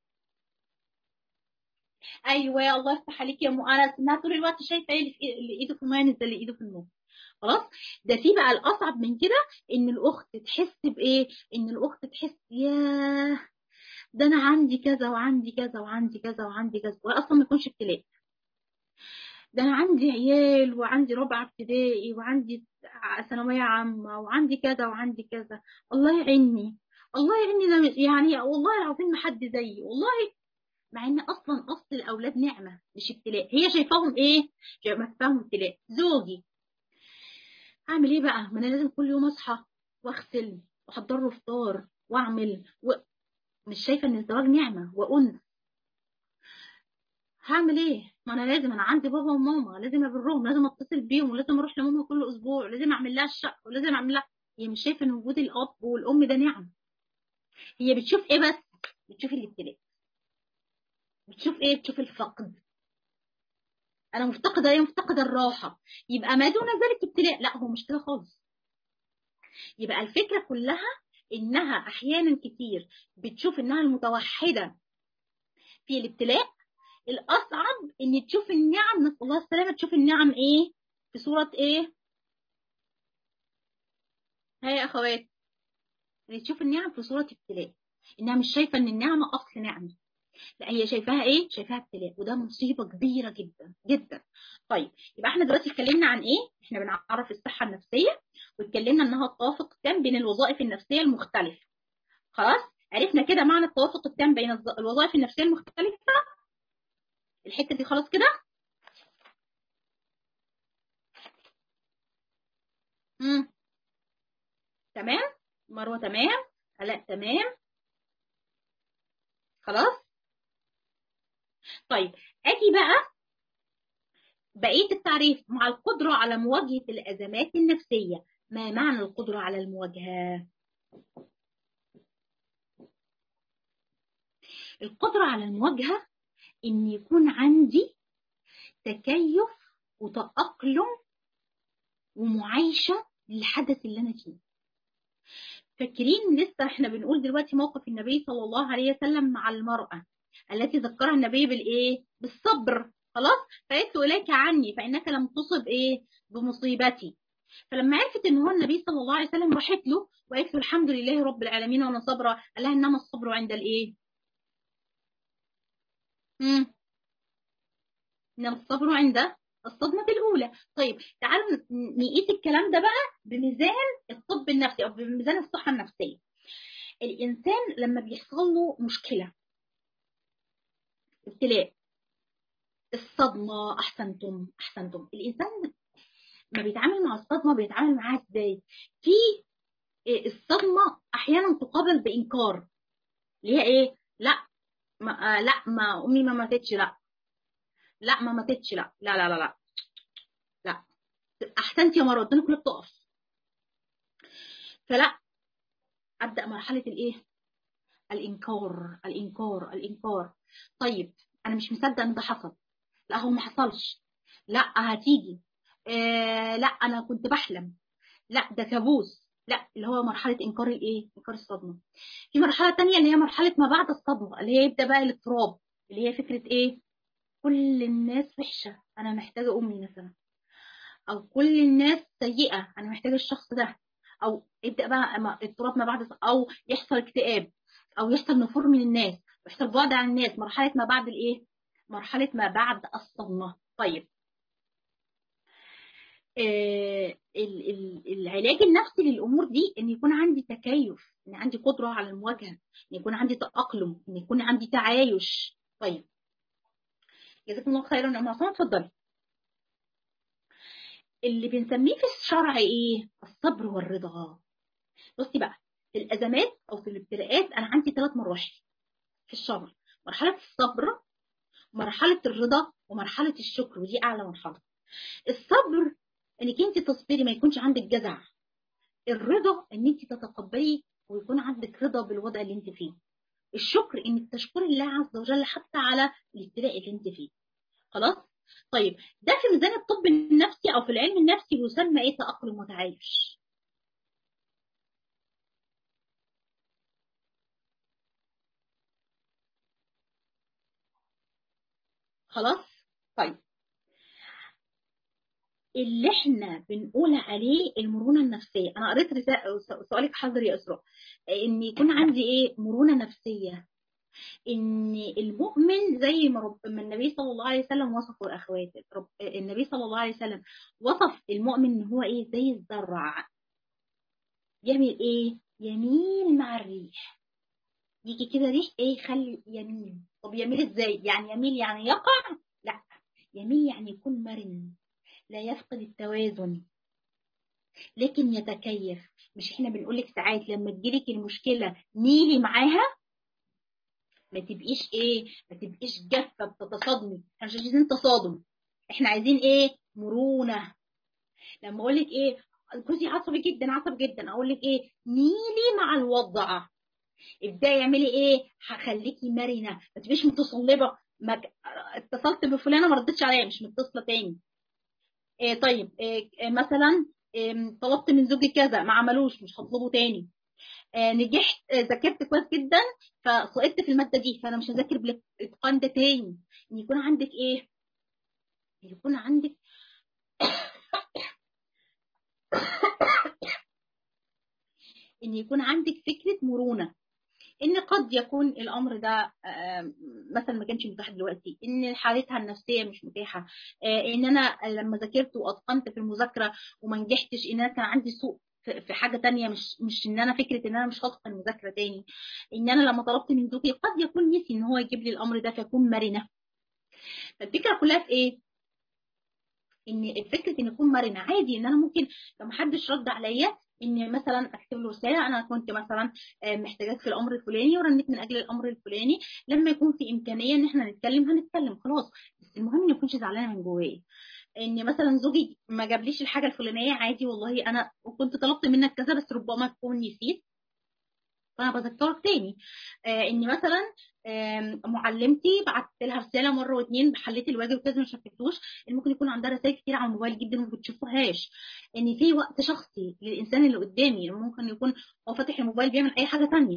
ايوه الله يفتح عليك يا ام انس انها طول الوقت شايفه ايه اللي ايده في الميه نزل اللي ايده في النور خلاص ده في بقى الاصعب من كده ان الاخت تحس بايه ان الاخت تحس ياه ده انا عندي كذا وعندي كذا وعندي كذا وعندي كذا واصلا ما يكونش ابتلاء ده انا عندي عيال وعندي رابعه ابتدائي وعندي ثانويه عامه وعندي كذا وعندي كذا الله يعيني الله يعيني ده يعني والله العظيم ما حد زيي والله مع ان اصلا اصل الاولاد نعمه مش ابتلاء هي شايفاهم ايه شايفاهم ابتلاء زوجي هعمل ايه بقى ما انا لازم كل يوم اصحى واغسل واحضر له فطار واعمل و... مش شايفه ان الزواج نعمه وانس هعمل ايه ما انا لازم انا عندي بابا وماما لازم ابرهم لازم اتصل بيهم ولازم اروح لماما كل اسبوع ولازم اعمل لها الشقه ولازم اعمل لها هي مش شايفه ان وجود الاب والام ده نعم هي بتشوف ايه بس بتشوف الابتلاء بتشوف ايه بتشوف الفقد انا مفتقده ايه مفتقده الراحه يبقى ما دون ذلك ابتلاء لا هو مش كده خالص يبقى الفكره كلها انها احيانا كتير بتشوف انها المتوحده في الابتلاء الاصعب ان تشوف النعم نسال الله السلامه تشوف النعم ايه في صوره ايه هاي يا اخوات اللي تشوف النعم في صوره ابتلاء انها مش شايفه ان النعمه اصل نعمه لا هي شايفاها ايه شايفاها ابتلاء وده مصيبه كبيره جدا جدا طيب يبقى احنا دلوقتي اتكلمنا عن ايه احنا بنعرف الصحه النفسيه واتكلمنا انها التوافق التام بين الوظائف النفسيه المختلفه خلاص عرفنا كده معنى التوافق التام بين الوظائف النفسيه المختلفه الحته دي خلاص كده امم تمام مروه تمام علاء تمام خلاص طيب اجي بقى بقيه التعريف مع القدره على مواجهه الازمات النفسيه ما معنى القدره على المواجهه القدره على المواجهه ان يكون عندي تكيف وتاقلم ومعايشه للحدث اللي انا فيه فاكرين لسه احنا بنقول دلوقتي موقف النبي صلى الله عليه وسلم مع المراه التي ذكرها النبي بالايه بالصبر خلاص فقلت اليك عني فانك لم تصب ايه بمصيبتي فلما عرفت ان هو النبي صلى الله عليه وسلم راحت له وقالت له الحمد لله رب العالمين وانا صابره قال لها انما الصبر عند الايه امم انما الصبر عند الصدمة الأولى طيب تعالوا نقيس الكلام ده بقى بميزان الطب النفسي أو بميزان الصحة النفسية الإنسان لما بيحصل له مشكلة ابتلاء الصدمة أحسنتم أحسنتم الإنسان ما بيتعامل مع الصدمة بيتعامل معاها إزاي في الصدمة أحيانا تقابل بإنكار اللي هي إيه لا ما آه لا ما أمي ما ماتتش لا لا ما ماتتش لا لا لا لا لا لا احسنت يا مروه الدنيا كلها بتقف فلا ابدا مرحله الايه الانكار الانكار الانكار طيب انا مش مصدق ان ده حصل لا هو ما حصلش لا هتيجي آه لا انا كنت بحلم لا ده كابوس لا اللي هو مرحله انكار الايه انكار الصدمه في مرحله تانية اللي هي مرحله ما بعد الصدمه اللي هي يبدا بقى الاضطراب اللي هي فكره ايه كل الناس وحشه انا محتاجه امي مثلا او كل الناس سيئه انا محتاجه الشخص ده او يبدا بقى اضطراب ما بعد او يحصل اكتئاب او يحصل نفور من الناس ويحصل بعد عن الناس مرحله ما بعد الايه مرحله ما بعد الصدمه طيب آه العلاج النفسي للامور دي ان يكون عندي تكيف ان عندي قدره على المواجهه ان يكون عندي تاقلم ان يكون عندي تعايش طيب جزاكم الله خيرا يا ام عصام اتفضلي اللي بنسميه في الشرع ايه الصبر والرضا بصي بقى في الازمات او في الابتلاءات انا عندي ثلاث مراحل في الشرع مرحله الصبر مرحله الرضا ومرحله الشكر ودي اعلى مرحله الصبر انك انت تصبري ما يكونش عندك جزع الرضا ان انت تتقبلي ويكون عندك رضا بالوضع اللي انت فيه الشكر انك تشكري الله عز وجل حتى على الابتلاء اللي انت فيه خلاص طيب ده في ميزان الطب النفسي او في العلم النفسي يسمى ايه تاقلم وتعايش خلاص طيب اللي احنا بنقول عليه المرونه النفسيه انا قريت سؤالك حاضر يا اسراء ان يكون عندي ايه مرونه نفسيه ان المؤمن زي ما, رب... ما النبي صلى الله عليه وسلم وصفه الاخوات رب... النبي صلى الله عليه وسلم وصف المؤمن ان هو ايه زي الزرع يعمل ايه يميل مع الريح يجي كده ريح ايه يخلي يميل طب يميل ازاي يعني يميل يعني يقع لا يميل يعني يكون مرن لا يفقد التوازن لكن يتكيف مش احنا بنقول لك ساعات لما تجيلك المشكله ميلي معاها ما تبقيش ايه ما تبقيش جافه بتتصادمي احنا مش عايزين تصادم احنا عايزين ايه مرونه لما اقول لك ايه جوزي عصبي جدا عصبي جدا اقول لك ايه ميلي مع الوضع ابداي اعملي ايه هخليكي مرنه ما تبقيش متصلبه ما اتصلت بفلانه ما ردتش عليا مش متصله تاني إيه طيب إيه مثلا إيه طلبت من زوجي كذا ما عملوش مش هطلبه تاني آه نجحت آه ذاكرت كويس جدا فسقطت في الماده دي فانا مش هذاكر بالاتقان ده تاني ان يكون عندك ايه يكون عندك ان يكون عندك فكره مرونه ان قد يكون الامر ده مثلا ما كانش متاح دلوقتي ان حالتها النفسيه مش متاحه ان انا لما ذاكرت واتقنت في المذاكره وما نجحتش ان انا كان عندي سوء في حاجه تانية مش مش ان انا فكره ان انا مش هتقن المذاكره تاني ان انا لما طلبت من زوجي قد يكون نسي ان هو يجيب لي الامر ده فيكون مرنه فالفكره كلها في ايه ان فكره ان اكون مرنه عادي ان انا ممكن لو محدش رد عليا ان مثلا اكتب له رساله انا كنت مثلا محتاجاك في الامر الفلاني ورنيت من اجل الامر الفلاني لما يكون في امكانيه ان احنا نتكلم هنتكلم خلاص بس المهم ما يكونش زعلانه من جوايا ان مثلا زوجي ما جابليش الحاجه الفلانيه عادي والله انا كنت طلبت منك كذا بس ربما تكون نسيت فانا بذكرك تاني آه ان مثلا آه معلمتي بعت لها رساله مره واتنين حليت الواجب كذا ما شفتوش ممكن يكون عندها رسائل كتير على الموبايل جدا وما بتشوفوهاش ان في وقت شخصي للانسان اللي قدامي ممكن يكون هو فاتح الموبايل بيعمل اي حاجه تانية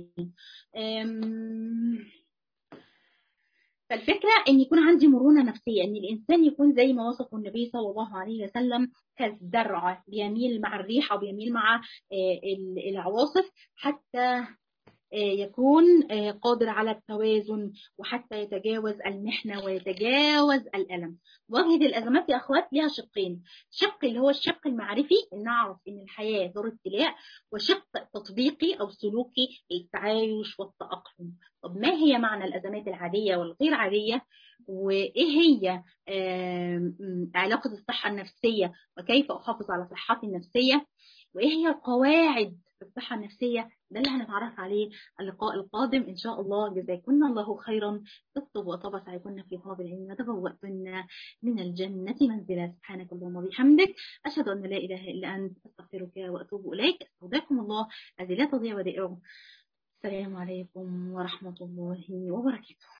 فالفكرة إن يكون عندي مرونة نفسية إن الإنسان يكون زي ما وصفه النبي صلى الله عليه وسلم كالزرع بيميل مع الريح أو بيميل مع العواصف حتى يكون قادر على التوازن وحتى يتجاوز المحنة ويتجاوز الألم واجهة الأزمات يا أخوات ليها شقين شق اللي هو الشق المعرفي إن نعرف إن الحياة دار ابتلاء وشق تطبيقي أو سلوكي التعايش والتأقلم طب ما هي معنى الأزمات العادية والغير عادية وإيه هي علاقة الصحة النفسية وكيف أحافظ على صحتي النفسية وإيه هي القواعد في الصحة النفسية ده اللي هنتعرف عليه اللقاء القادم إن شاء الله جزاكن الله خيرا طبتم وطاب سعيكن في طلب العلم وتبوأتن من الجنة منزلا سبحانك اللهم وبحمدك أشهد أن لا إله إلا أنت أستغفرك وأتوب إليك استودعكم الله الذي لا تضيع ودائعه السلام عليكم ورحمة الله وبركاته